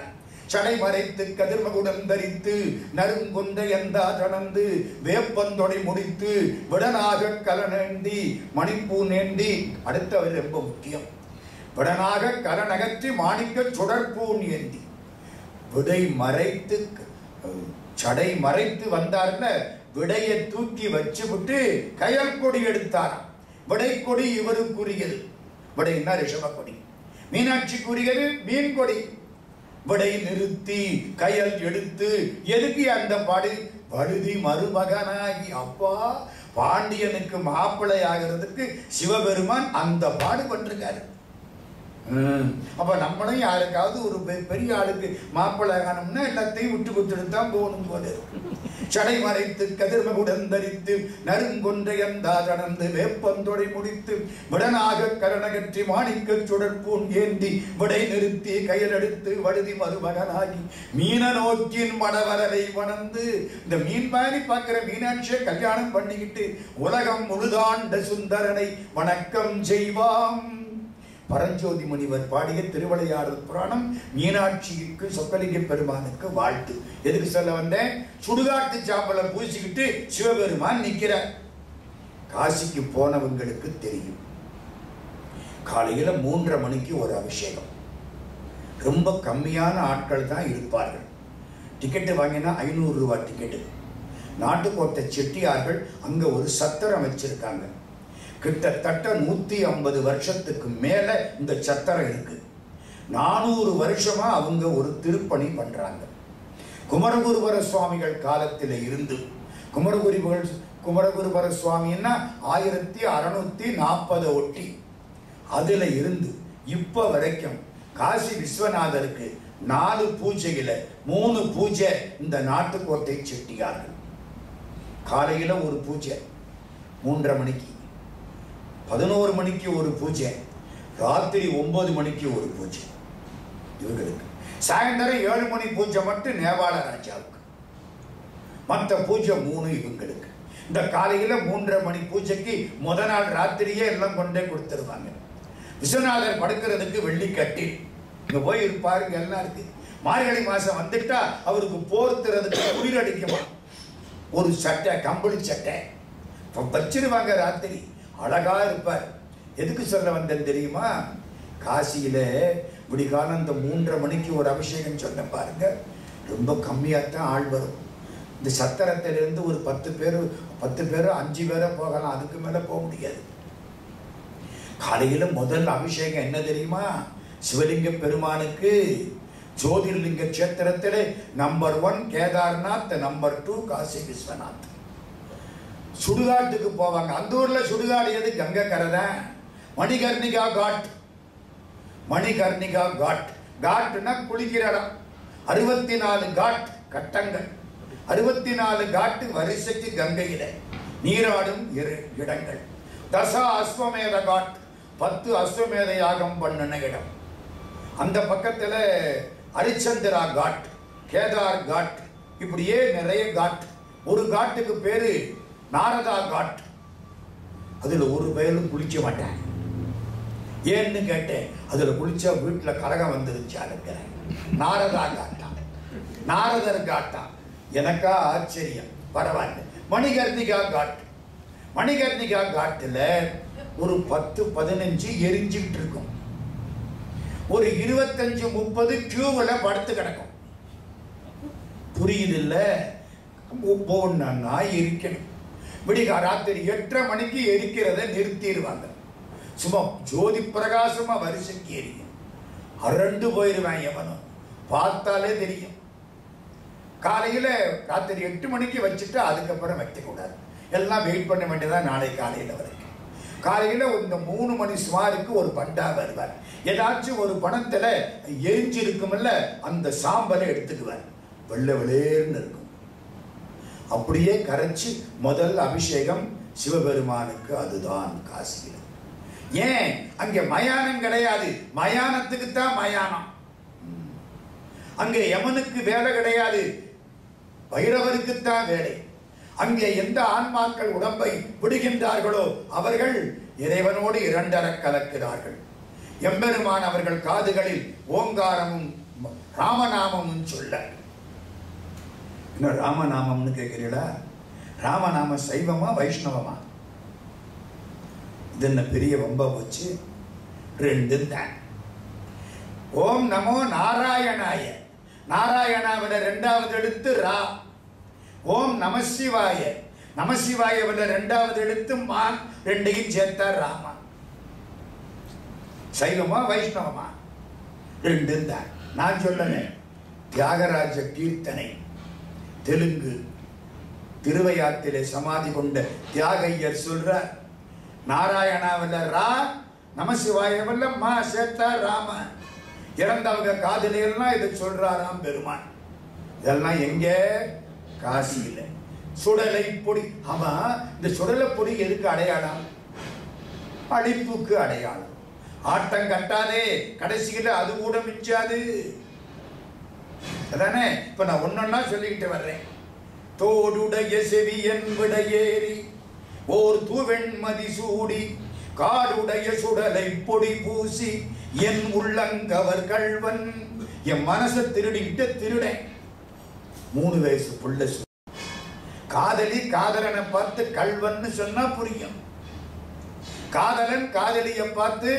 சடை மறைத்து கதிர்மகுடம் தரித்து நறுங்கொண்ட எந்தா தணந்து வேப்பந்தொடை முடித்து விடனாக கலனேந்தி மணிப்பூ நேந்தி அடுத்தவர் ரொம்ப முக்கியம் விடனாக கலனகற்றி மாணிக்க சுடற்பூன் ஏந்தி விடை மறைத்து சடை மறைத்து வந்தார்ல விடையை தூக்கி வச்சு விட்டு கயல் கொடி எடுத்தாராம் விடை கொடி இவருக்குரியது விடைன்னா ரிஷப கொடி மீனாட்சிக்குரியது மீன் கொடி விடை நிறுத்தி கயல் எடுத்து எதுக்கு அந்த பாடு வழுதி மருமகனாகி அப்பா பாண்டியனுக்கு மாப்பிள்ளை ஆகிறதுக்கு சிவபெருமான் அந்த பாடு பண்றாரு ம். அப்ப நம்மளும் யாருக்காவது ஒரு பெ- பெரிய ஆளுக்கு மாப்பிள்ளை ஆகணும்னா எல்லாத்தையும் விட்டு கொடுத்துட்டு தான் போகணும் போல இருக்கு. சடை மறைத்து கதிர்மகுடன் தரித்து நறுங்கொன்றையந்தா கடந்து வேப்பந்தொடை முடித்து விடனாக கரணகற்றி மாணிக்க சுடற்பூன் ஏந்தி விடை நிறுத்தி கையிலெடுத்து வழுதி மருமகனாகி மீன நோக்கின் மடவரலை வணந்து இந்த மீன் மாதிரி பார்க்கிற மீனாட்சியை கல்யாணம் பண்ணிக்கிட்டு உலகம் முழுதாண்ட சுந்தரனை வணக்கம் செய்வாம் பரஞ்சோதி முனிவர் பாடிய திருவிளையாடல் புராணம் மீனாட்சிக்கு சொக்கலிங்க பெருமானுக்கு வாழ்த்து எதுக்கு சொல்ல வந்தேன் சுடுகாட்டு சாம்பலை பூசிக்கிட்டு சிவபெருமான் நிக்கிறார் காசிக்கு போனவங்களுக்கு தெரியும் காலையில மூன்றரை மணிக்கு ஒரு அபிஷேகம் ரொம்ப கம்மியான ஆட்கள் தான் இருப்பார்கள் டிக்கெட்டு வாங்கினா ஐநூறு ரூபாய் டிக்கெட்டு நாட்டுக்கோட்டை செட்டியார்கள் அங்க ஒரு சத்திரம் வச்சிருக்காங்க கிட்டத்தட்ட நூத்தி ஐம்பது வருஷத்துக்கு மேல இந்த சத்திரம் இருக்கு நானூறு வருஷமா அவங்க ஒரு திருப்பணி பண்றாங்க குமரகுருவர சுவாமிகள் காலத்தில் இருந்து குமரகுருவர் குமரகுருவர சுவாமின்னா ஆயிரத்தி அறுநூத்தி நாற்பதை ஒட்டி அதுல இருந்து இப்ப வரைக்கும் காசி விஸ்வநாதருக்கு நாலு பூஜையில மூணு பூஜை இந்த நாட்டுக்கோட்டை செட்டியார்கள் காலையில ஒரு பூஜை மூன்றரை மணிக்கு பதினோரு மணிக்கு ஒரு பூஜை ராத்திரி ஒன்பது மணிக்கு ஒரு பூஜை இவங்களுக்கு சாயந்தரம் ஏழு மணி பூஜை மட்டும் நேபாள ராஜாவுக்கு மற்ற பூஜை மூணு இவங்களுக்கு இந்த காலையில மூன்றரை மணி பூஜைக்கு முத நாள் ராத்திரியே எல்லாம் கொண்டே கொடுத்துருவாங்க விஸ்வநாதர் படுக்கிறதுக்கு வெள்ளி கட்டி இங்க போய் இருப்பாருங்க எல்லாம் இருக்கு மார்கழி மாசம் வந்துட்டா அவருக்கு போர்த்துறதுக்கு குளிர் அடிக்குமா ஒரு சட்டை கம்பளி சட்டை இப்ப வச்சிருவாங்க ராத்திரி அழகா இருப்பார் எதுக்கு சொல்ல வந்தேன் தெரியுமா காசியில விடிகாலம் இந்த மூன்றரை மணிக்கு ஒரு அபிஷேகம் சொன்ன பாருங்க ரொம்ப கம்மியாத்தான் ஆள் வரும் இந்த சத்திரத்திலிருந்து ஒரு பத்து பேர் பத்து பேர் அஞ்சு பேரை போகலாம் அதுக்கு மேல போக முடியாது காலையில முதல் அபிஷேகம் என்ன தெரியுமா சிவலிங்க பெருமானுக்கு ஜோதிர்லிங்க கஷேத்திரத்திலே number one Kedarnath number two Kashi Vishwanath சுடுகாட்டுக்கு போவாங்க அந்த ஊர்ல சுடுகாடு எது கங்கை கரை தான் மணிகர்ணிகா காட் மணிகர்ணிகா காட் காட்னா குளிக்கிற இடம் அறுபத்தி நாலு காட் கட்டங்கள் அறுபத்தி நாலு காட்டு வரிசைக்கு கங்கையில நீராடும் இரு இடங்கள் தசா அஸ்வமேத காட் பத்து அஸ்வமேத யாகம் பண்ணின இடம் அந்த பக்கத்துல ஹரிச்சந்திரா காட் கேதார் காட் இப்படியே நிறைய காட் ஒரு காட்டுக்கு பேரு நாரதா காட் அதுல ஒரு பயலும் குளிக்க மாட்டேன் ஏன்னு கேட்டேன் அதுல குளிச்சா வீட்டுல கலகம் வந்துருச்சா இருக்கிறேன் நாரதா காட்டா நாரதர் காட்டா எனக்கா ஆச்சரியம் பரவாயில்ல மணிகர்ணிகா காட் மணிகர்ணிகா காட்டுல ஒரு பத்து பதினஞ்சு எரிஞ்சுக்கிட்டு இருக்கும் ஒரு இருபத்தஞ்சு முப்பது கியூவில் படுத்து கிடக்கும் புரியுது இல்ல ஒவ்வொன்னா எரிக்கணும் விடிகா ராத்திரி எட்டரை மணிக்கு எரிக்கிறத நிறுத்திடுவாங்க சும்மா ஜோதி பிரகாசமா வரிசைக்கு எரியும் அரண்டு போயிருவேன் எவனும் பார்த்தாலே தெரியும் காலையில ராத்திரி எட்டு மணிக்கு வச்சுட்டு அதுக்கப்புறம் வைக்கக்கூடாது எல்லாம் வெயிட் பண்ண வேண்டியதா நாளை காலையில வரைக்கும் காலையில இந்த மூணு மணி சுமாருக்கு ஒரு பண்டா வருவார் ஏதாச்சும் ஒரு பணத்துல எரிஞ்சிருக்கும்ல அந்த சாம்பலை எடுத்துக்குவார் வெள்ளை வெளியேர்னு இருக்கும் அப்படியே கரைச்சு முதல் அபிஷேகம் சிவபெருமானுக்கு அதுதான் காசியில் ஏன் அங்க மயானம் கிடையாது மயானத்துக்கு தான் மயானம் ம். அங்கே யமனுக்கு வேலை கிடையாது பைரவருக்குத்தான் வேலை அங்கே எந்த ஆன்மாக்கள் உடம்பை விடுகின்றார்களோ அவர்கள் இறைவனோடு இரண்டர கலக்கிறார்கள் எம்பெருமான் அவர்கள் காதுகளில் ஓங்காரமும் ராமநாமம்னு சொல்ல என்ன ராமநாமம்னு கேட்கிறீங்களா ராமநாம சைவமா வைஷ்ணவமா இது என்ன பெரிய வம்பா போச்சு ரெண்டும் தான் ஓம் நமோ நாராயணாய நாராயணாவிட ரெண்டாவது எழுத்து ரா ஓம் நமசிவாய நமசிவாய விட ரெண்டாவது எழுத்து மான் ரெண்டையும் சேர்த்தார் ராமா சைவமா வைஷ்ணவமா ரெண்டும் தான் நான் சொல்லனேன் தியாகராஜ கீர்த்தனை தெலுங்கு திருவையாத்திலே சமாதி கொண்ட தியாகையர் சொல்றார் நாராயணாவில் ரா நமசிவாயவில் மா சேர்த்தா ராம இறந்தவங்க காதலியெல்லாம் இதை சொல்றாராம் பெருமான் இதெல்லாம் எங்க காசியில சுடலை பொடி ஆமா இந்த சுடலை பொடி எதுக்கு அடையாளம் அழிப்புக்கு அடையாளம் ஆட்டம் கட்டாதே கடைசியில அது கூட மிஞ்சாது அதானே இப்ப நான் ஒன்னொன்னா சொல்லிக்கிட்டு வர்றேன் தோடுடைய செவியன் விடையேறி ஓர் தூவெண்மதி சூடி காடுடைய சுடலை பொடி பூசி என் உள்ளங்கவர் கள்வன் என் மனசை திருடிக்கிட்ட திருடேன் மூணு வயசு புள்ள சொ- காதலி காதலனை பார்த்து கள்வன்னு சொன்னா புரியும் காதலன் காதலிய பார்த்து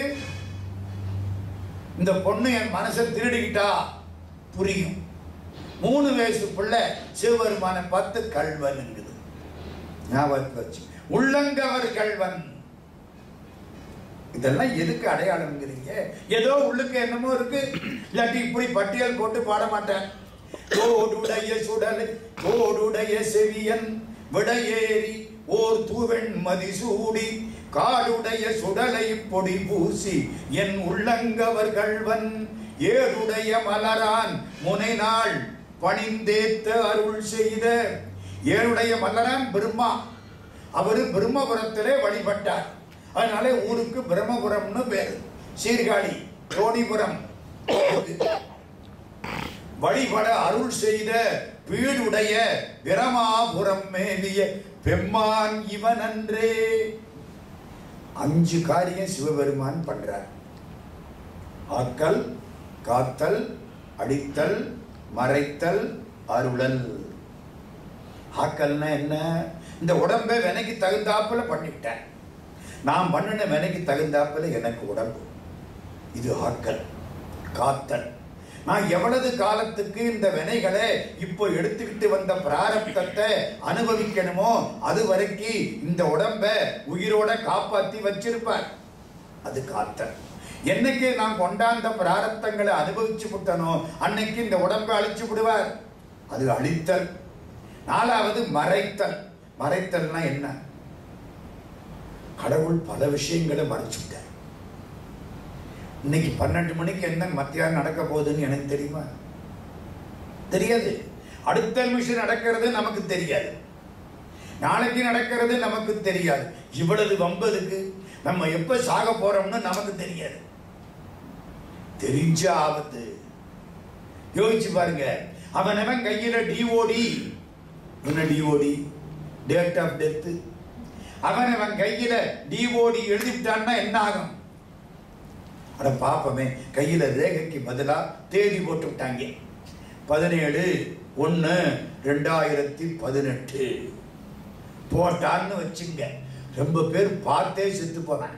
இந்த பொண்ணு என் மனசை திருடிக்கிட்டா புரியும் மூணு வயசு பிள்ளை சிவபெருமானை பார்த்து கள்வன்ங்குது ஞாபகத்தை வச்சு உள்ளங்கவர் கள்வன் இதெல்லாம் எதுக்கு அடையாளம்ங்கிறீங்க ஏதோ உள்ளுக்கு என்னமோ இருக்கு இல்லாட்டி இப்படி பட்டியல் போட்டு பாட மாட்டேன் தோடுடைய சுடலை தோடுடைய செவியன் விடையேறி ஓர் தூவெண் மதிசூடி காடுடைய சுடலை பொடி பூசி என் உள்ளங்கவர் கள்வன் ஏடுடைய மலரான் முனைநாள் பணிந்தேத்த அருள் செய்த ஏழுடைய மலரான் பிரம்மா அவரு பிரம்மபுரத்திலே வழிபட்டார் அதனால ஊருக்கு பிரம்மபுரம்னு பேரு சீர்காழி தோணிபுரம் வழிபட அருள் செய்த வீடுடைய பிரமாபுரம் மேவிய பெம்மான் இவன் அன்றே அஞ்சு காரியம் சிவபெருமான் பண்றார் ஆக்கல் காத்தல் அடித்தல் மறைத்தல் அருளல் ஆக்கல்னா என்ன இந்த உடம்பை வினைக்கு தகுந்தாப்புல பண்ணிவிட்டேன் நான் பண்ணின வினைக்கு தகுந்தாப்புல எனக்கு உடம்பு இது ஆக்கல் காத்தல் நான் எவ்வளவு காலத்துக்கு இந்த வினைகளை இப்போ எடுத்துக்கிட்டு வந்த பிராரப்தத்தை அனுபவிக்கணுமோ அது வரைக்கும் இந்த உடம்ப உயிரோட காப்பாத்தி வச்சிருப்பார் அது காத்தல் என்னைக்கு நான் கொண்டாந்த பிராரப்தங்களை அனுபவிச்சு விட்டனோ அன்னைக்கு இந்த உடம்பை அழிச்சு விடுவார் அது அழித்தல் நாலாவது மறைத்தல் மறைத்தல்னா என்ன கடவுள் பல விஷயங்களை மறைச்சுட்டார் இன்னைக்கு பன்னெண்டு மணிக்கு என்ன மத்தியானம் நடக்க போகுதுன்னு எனக்கு தெரியுமா தெரியாது அடுத்த நிமிஷம் நடக்கிறது நமக்கு தெரியாது நாளைக்கு நடக்கிறது நமக்கு தெரியாது இவ்வளவு வம்பதுக்கு நம்ம எப்ப சாக போறோம்னு நமக்கு தெரியாது தெரிஞ்ச ஆபத்து யோசிச்சு பாருங்க அவன் அவன் கையில டிஓடி என்ன டிஓடி டேட் ஆஃப் டெத் அவன் அவன் கையில டிஓடி எழுதிவிட்டான்னா என்ன ஆகும் அட பாப்பமே கையில ரேகைக்கு பதிலா தேதி போட்டு விட்டாங்க பதினேழு ஒன்று ரெண்டாயிரத்தி பதினெட்டு போட்டான்னு வச்சுங்க ரொம்ப பேர் பார்த்தே செத்து போனாங்க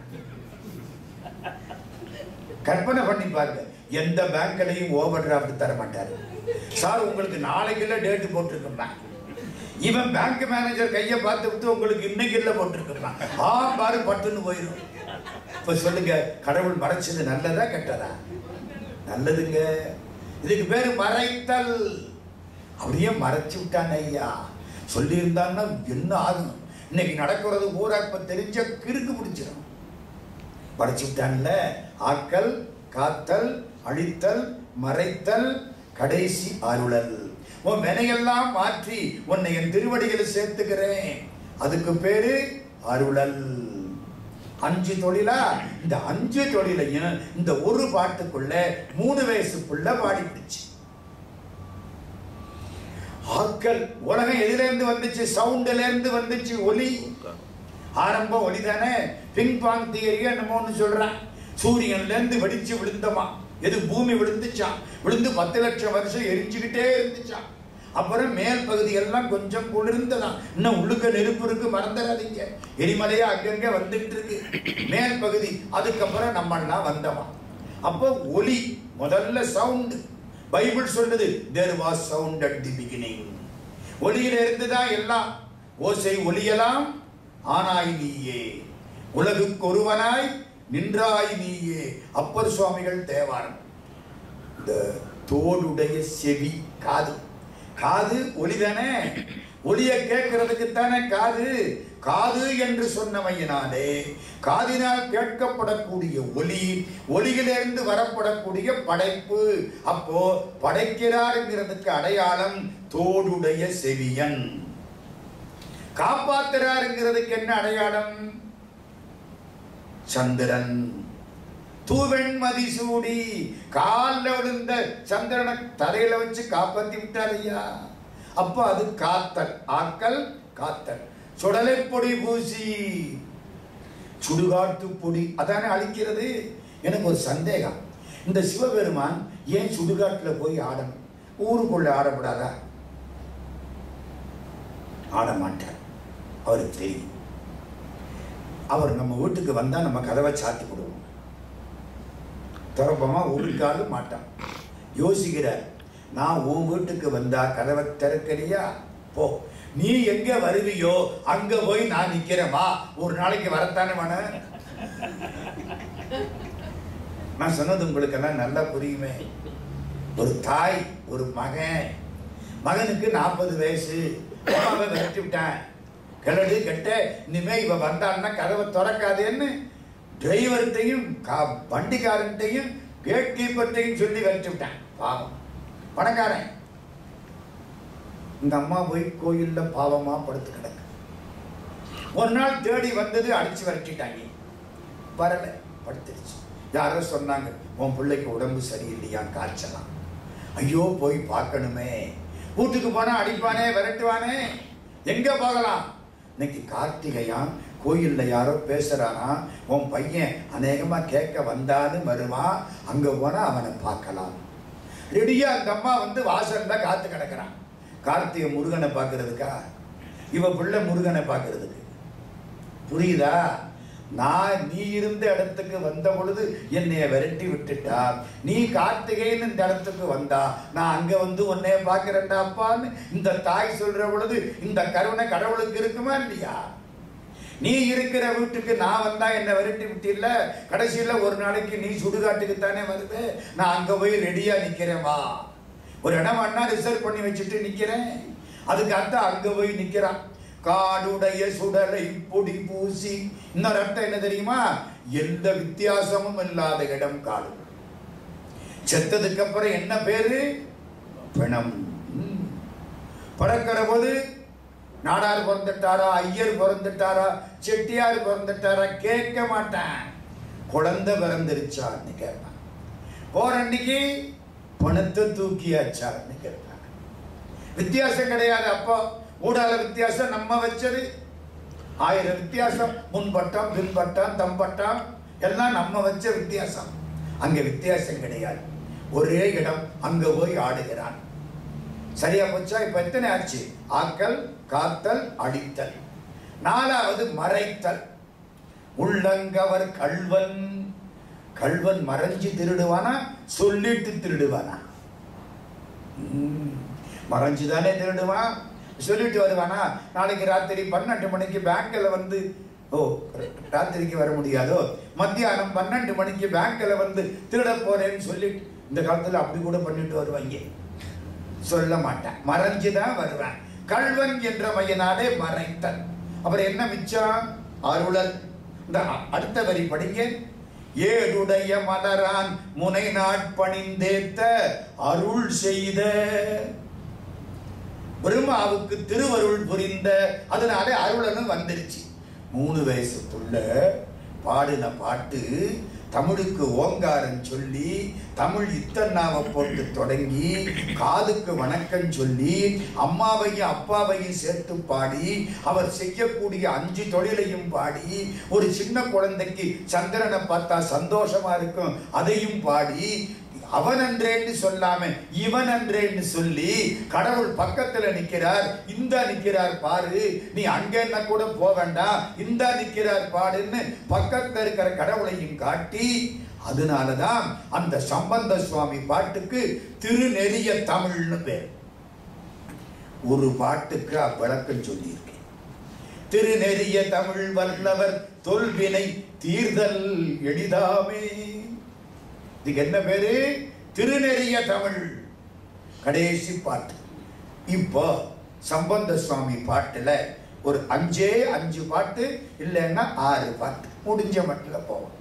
கற்பனை பண்ணி பாருங்க எந்த பேங்க்லையும் ஓவர் டிராஃப்ட் தர மாட்டாரு சார் உங்களுக்கு நாளைக்குள்ள டேட்டு போட்டிருக்கோம் இவன் பேங்க் மேனேஜர் கையை பார்த்து விட்டு உங்களுக்கு இன்னைக்கு இல்லை போட்டிருக்கான் ஆ பாரு பட்டுன்னு போயிடும் இப்ப சொல்லுங்க கடவுள் மறைச்சது நல்லதா கெட்டதா நல்லதுங்க இதுக்கு பேரு மறைத்தல் அப்படியே மறைச்சு விட்டாங்க ஐயா சொல்லியிருந்தான்னா என்ன ஆகும் இன்னைக்கு நடக்கிறது பூரா இப்ப தெரிஞ்ச கிறுக்கு பிடிச்சிடும் மறைச்சு விட்டான்ல ஆக்கல் காத்தல் அழித்தல் மறைத்தல் கடைசி அருளல் உன் வினையெல்லாம் மாற்றி உன்னை என் திருவடிகளை சேர்த்துக்கிறேன் அதுக்கு பேரு அருளல் அஞ்சு தொழிலா இந்த அஞ்சு தொழிலையும் இந்த ஒரு பாட்டுக்குள்ள மூணு வயசுக்குள்ள பாடி பிடிச்சு ஆக்கள் உலகம் எதுல இருந்து வந்துச்சு சவுண்ட்ல இருந்து வந்துச்சு ஒலி ஆரம்ப ஒளி தானே பிங் பாங் தியரி என்னமோன்னு சொல்றான் சூரியன்ல இருந்து வெடிச்சு விழுந்தமா எது பூமி விழுந்துச்சான் விழுந்து பத்து லட்சம் வருஷம் எரிஞ்சுக்கிட்டே இருந்துச்சான் அப்புறம் மேல் பகுதி எல்லாம் கொஞ்சம் குளிர்ந்ததாம் இன்னும் உள்ளுக்க நெருப்பு இருக்கு மறந்துடாதீங்க எரிமலையா அங்கங்க வந்துட்டு இருக்கு மேல் பகுதி அதுக்கப்புறம் நம்மெல்லாம் வந்தோமா அப்போ ஒலி முதல்ல சவுண்ட் பைபிள் சொல்லுது there was sound at the beginning ஒலியில இருந்து தான் எல்லாம் ஓசை ஒலியலாம் ஆனாய் நீயே உலகுக்கு ஒருவனாய் நின்றாய் நீயே அப்பர் சுவாமிகள் தேவாரம் இந்த தோடுடைய செவி காது காது ஒளிதானே ஒளிய கேட்கறதுக்கு தானே காது காது என்று சொன்னமையினாலே காதினால் கேட்கப்படக்கூடிய ஒலி ஒலியிலிருந்து வரப்படக்கூடிய படைப்பு அப்போ படைக்கிறாருங்கிறதுக்கு அடையாளம் தோடுடைய செவியன் காப்பாத்துறாருங்கிறதுக்கு என்ன அடையாளம் சந்திரன் தூவெண்மதி சூடி காலில் விழுந்த சந்திரனை தலையில வச்சு காப்பாத்தி விட்டார் ஐயா அப்ப அது காத்தல் ஆக்கல் காத்தல் சுடலை பொடி பூசி சுடுகாட்டு பொடி அதானே அழிக்கிறது எனக்கு ஒரு சந்தேகம் இந்த சிவபெருமான் ஏன் சுடுகாட்டுல போய் ஆடணும் ஊருக்குள்ள ஆடப்படாதா ஆட மாட்டார் அவருக்கு தெரியும் அவர் நம்ம வீட்டுக்கு வந்தா நம்ம கதவை சாத்தி கொடுவோம் திறப்பமா ஒழுக்காலும் மாட்டான் யோசிக்கிறார் நான் உன் வீட்டுக்கு வந்தா கதவை திறக்கறியா போ நீ எங்க வருவியோ அங்க போய் நான் நிக்கிறேன் வா ஒரு நாளைக்கு வரத்தானே வேண நான் சொன்னது உங்களுக்கு எல்லாம் நல்லா புரியுமே ஒரு தாய் ஒரு மகன் மகனுக்கு நாற்பது வயசு அம்மாவை விரட்டி விட்டேன் கிளடு கெட்ட இனிமே இவ வந்தான்னா கதவை திறக்காதேன்னு டிரைவர்கிட்டையும் கா வண்டிக்காரன்ட்டையும் கேட் கீப்பர்கிட்டையும் சொல்லி விரட்டி விட்டேன் பாவம் பணக்காரன் இந்த அம்மா போய் கோயில்ல பாவமா படுத்து கிடக்கு ஒரு நாள் தேடி வந்தது அடிச்சு விரட்டிட்டாங்க வரல படுத்துருச்சு யாரோ சொன்னாங்க உன் பிள்ளைக்கு உடம்பு சரியில்லையா காய்ச்சலாம் ஐயோ போய் பார்க்கணுமே வீட்டுக்கு போனா அடிப்பானே விரட்டுவானே எங்க போகலாம் இன்னைக்கு கார்த்திகையான் கோயில்ல யாரோ பேசுறானா உன் பையன் அநேகமா கேட்க வந்தாலும் வருவான் அங்க போனா அவனை பார்க்கலாம் ரெடியா அந்த அம்மா வந்து வாசல்ல காத்து கிடக்குறான் கார்த்திகை முருகனை பார்க்கறதுக்கா இவ பிள்ளை முருகனை பார்க்கறதுக்கு புரியுதா நான் நீ இருந்த இடத்துக்கு வந்த பொழுது என்னைய விரட்டி விட்டுட்டா நீ கார்த்திகைன்னு இந்த இடத்துக்கு வந்தா நான் அங்க வந்து உன்னைய பார்க்கிறேன்டா அப்பான்னு இந்த தாய் சொல்ற பொழுது இந்த கருணை கடவுளுக்கு இருக்குமா இல்லையா நீ இருக்கிற வீட்டுக்கு நான் வந்தா என்ன விரட்டி விட்டில்ல கடைசியில ஒரு நாளைக்கு நீ சுடுகாட்டுக்கு தானே வருது நான் அங்க போய் ரெடியா நிக்கிறேன் வா ஒரு இடம் வேணா ரிசர்வ் பண்ணி வச்சுட்டு நிக்கிறேன் அதுக்கு அர்த்தம் அங்க போய் நிக்கிறான் காடுடைய சுடலை பொடி பூசி இன்னொரு அர்த்தம் என்ன தெரியுமா எந்த வித்தியாசமும் இல்லாத இடம் காடு செத்ததுக்கு அப்புறம் என்ன பேரு பிணம் ம். பிறக்கிற போது நாடார் பிறந்துட்டாரா ஐயர் பிறந்துட்டாரா செட்டியார் பிறந்துட்டாரா கேட்க மாட்டேன் குழந்தை பிறந்துருச்சான்னு கேட்பேன் போற அன்னைக்கு பணத்தை தூக்கியாச்சான்னு கேட்பேன் வித்தியாசம் கிடையாது அப்போ ஊடால வித்தியாசம் நம்ம வச்சது ஆயிரம் வித்தியாசம் முன்பட்டம் பின்பட்டம் தம்பட்டம் எல்லாம் நம்ம வச்ச வித்தியாசம் அங்க வித்தியாசம் கிடையாது ஒரே இடம் அங்க போய் ஆடுகிறான் சரியா போச்சா இப்ப எத்தனை ஆச்சு ஆக்கல் காத்தல் அடித்தல் நாலாவது மறைத்தல் உள்ளங்கவர் கள்வன் கள்வன் மறைஞ்சு திருடுவானா சொல்லிட்டு திருடுவானா ம், மறைஞ்சுதானே திருடுவான் சொல்லிட்டு வருவானா நாளைக்கு ராத்திரி பன்னெண்டு மணிக்கு பேங்க்ல வந்து ஓ ராத்திரிக்கு வர முடியாதோ மத்தியானம் பன்னெண்டு மணிக்கு பேங்க்ல வந்து திருட போறேன்னு சொல்லிட்டு இந்த காலத்துல அப்படி கூட பண்ணிட்டு வருவாங்க சொல்ல மாட்டேன் மறைஞ்சுதான் வருவேன் கள்வன் என்ற மையனாலே மறைத்தல் அப்புறம் என்ன மிச்சம் அருளல் இந்த அ- அடுத்த வரி படிங்க ஏடுடைய மலரான் முனை நாட்பணிந்தேத்த அருள் செய்த பிரம்மாவுக்கு திருவருள் புரிந்த அதனாலே அருளனும் வந்துருச்சு மூணு வயசு புள்ள பாடின பாட்டு தமிழுக்கு ஓங்காரம் சொல்லி தமிழ் இத்தன்னாவை போட்டு தொடங்கி காதுக்கு வணக்கம் சொல்லி அம்மாவையும் அப்பாவையும் சேர்த்து பாடி அவர் செய்யக்கூடிய அஞ்சு தொழிலையும் பாடி ஒரு சின்ன குழந்தைக்கு சந்திரனை பார்த்தா சந்தோஷமா இருக்கும் அதையும் பாடி அவன் அன்றேன்னு சொல்லாம இவன் அன்றேன்னு சொல்லி கடவுள் பக்கத்துல நிக்கிறார் இந்த நிக்கிறார் பாரு நீ அங்கன்னா கூட போக வேண்டாம் இந்த நிக்கிறார் பாருன்னு பக்கத்துல இருக்கிற கடவுளையும் காட்டி அதனாலதான் அந்த சம்பந்த சுவாமி பாட்டுக்கு திருநெறிய தமிழ்னு பேர் ஒரு பாட்டுக்கு அவ்விளக்கம் சொல்லியிருக்கேன் திருநெறிய தமிழ் வல்லவர் தொல்வினை தீர்தல் எளிதாமே இதுக்கு என்ன பேரு திருநெறிய தமிழ் கடைசி பாட்டு இப்போ சம்பந்த சுவாமி பாட்டுல ஒரு அஞ்சே அஞ்சு பாட்டு இல்லைன்னா ஆறு பாட்டு முடிஞ்ச மட்டில் போவோம்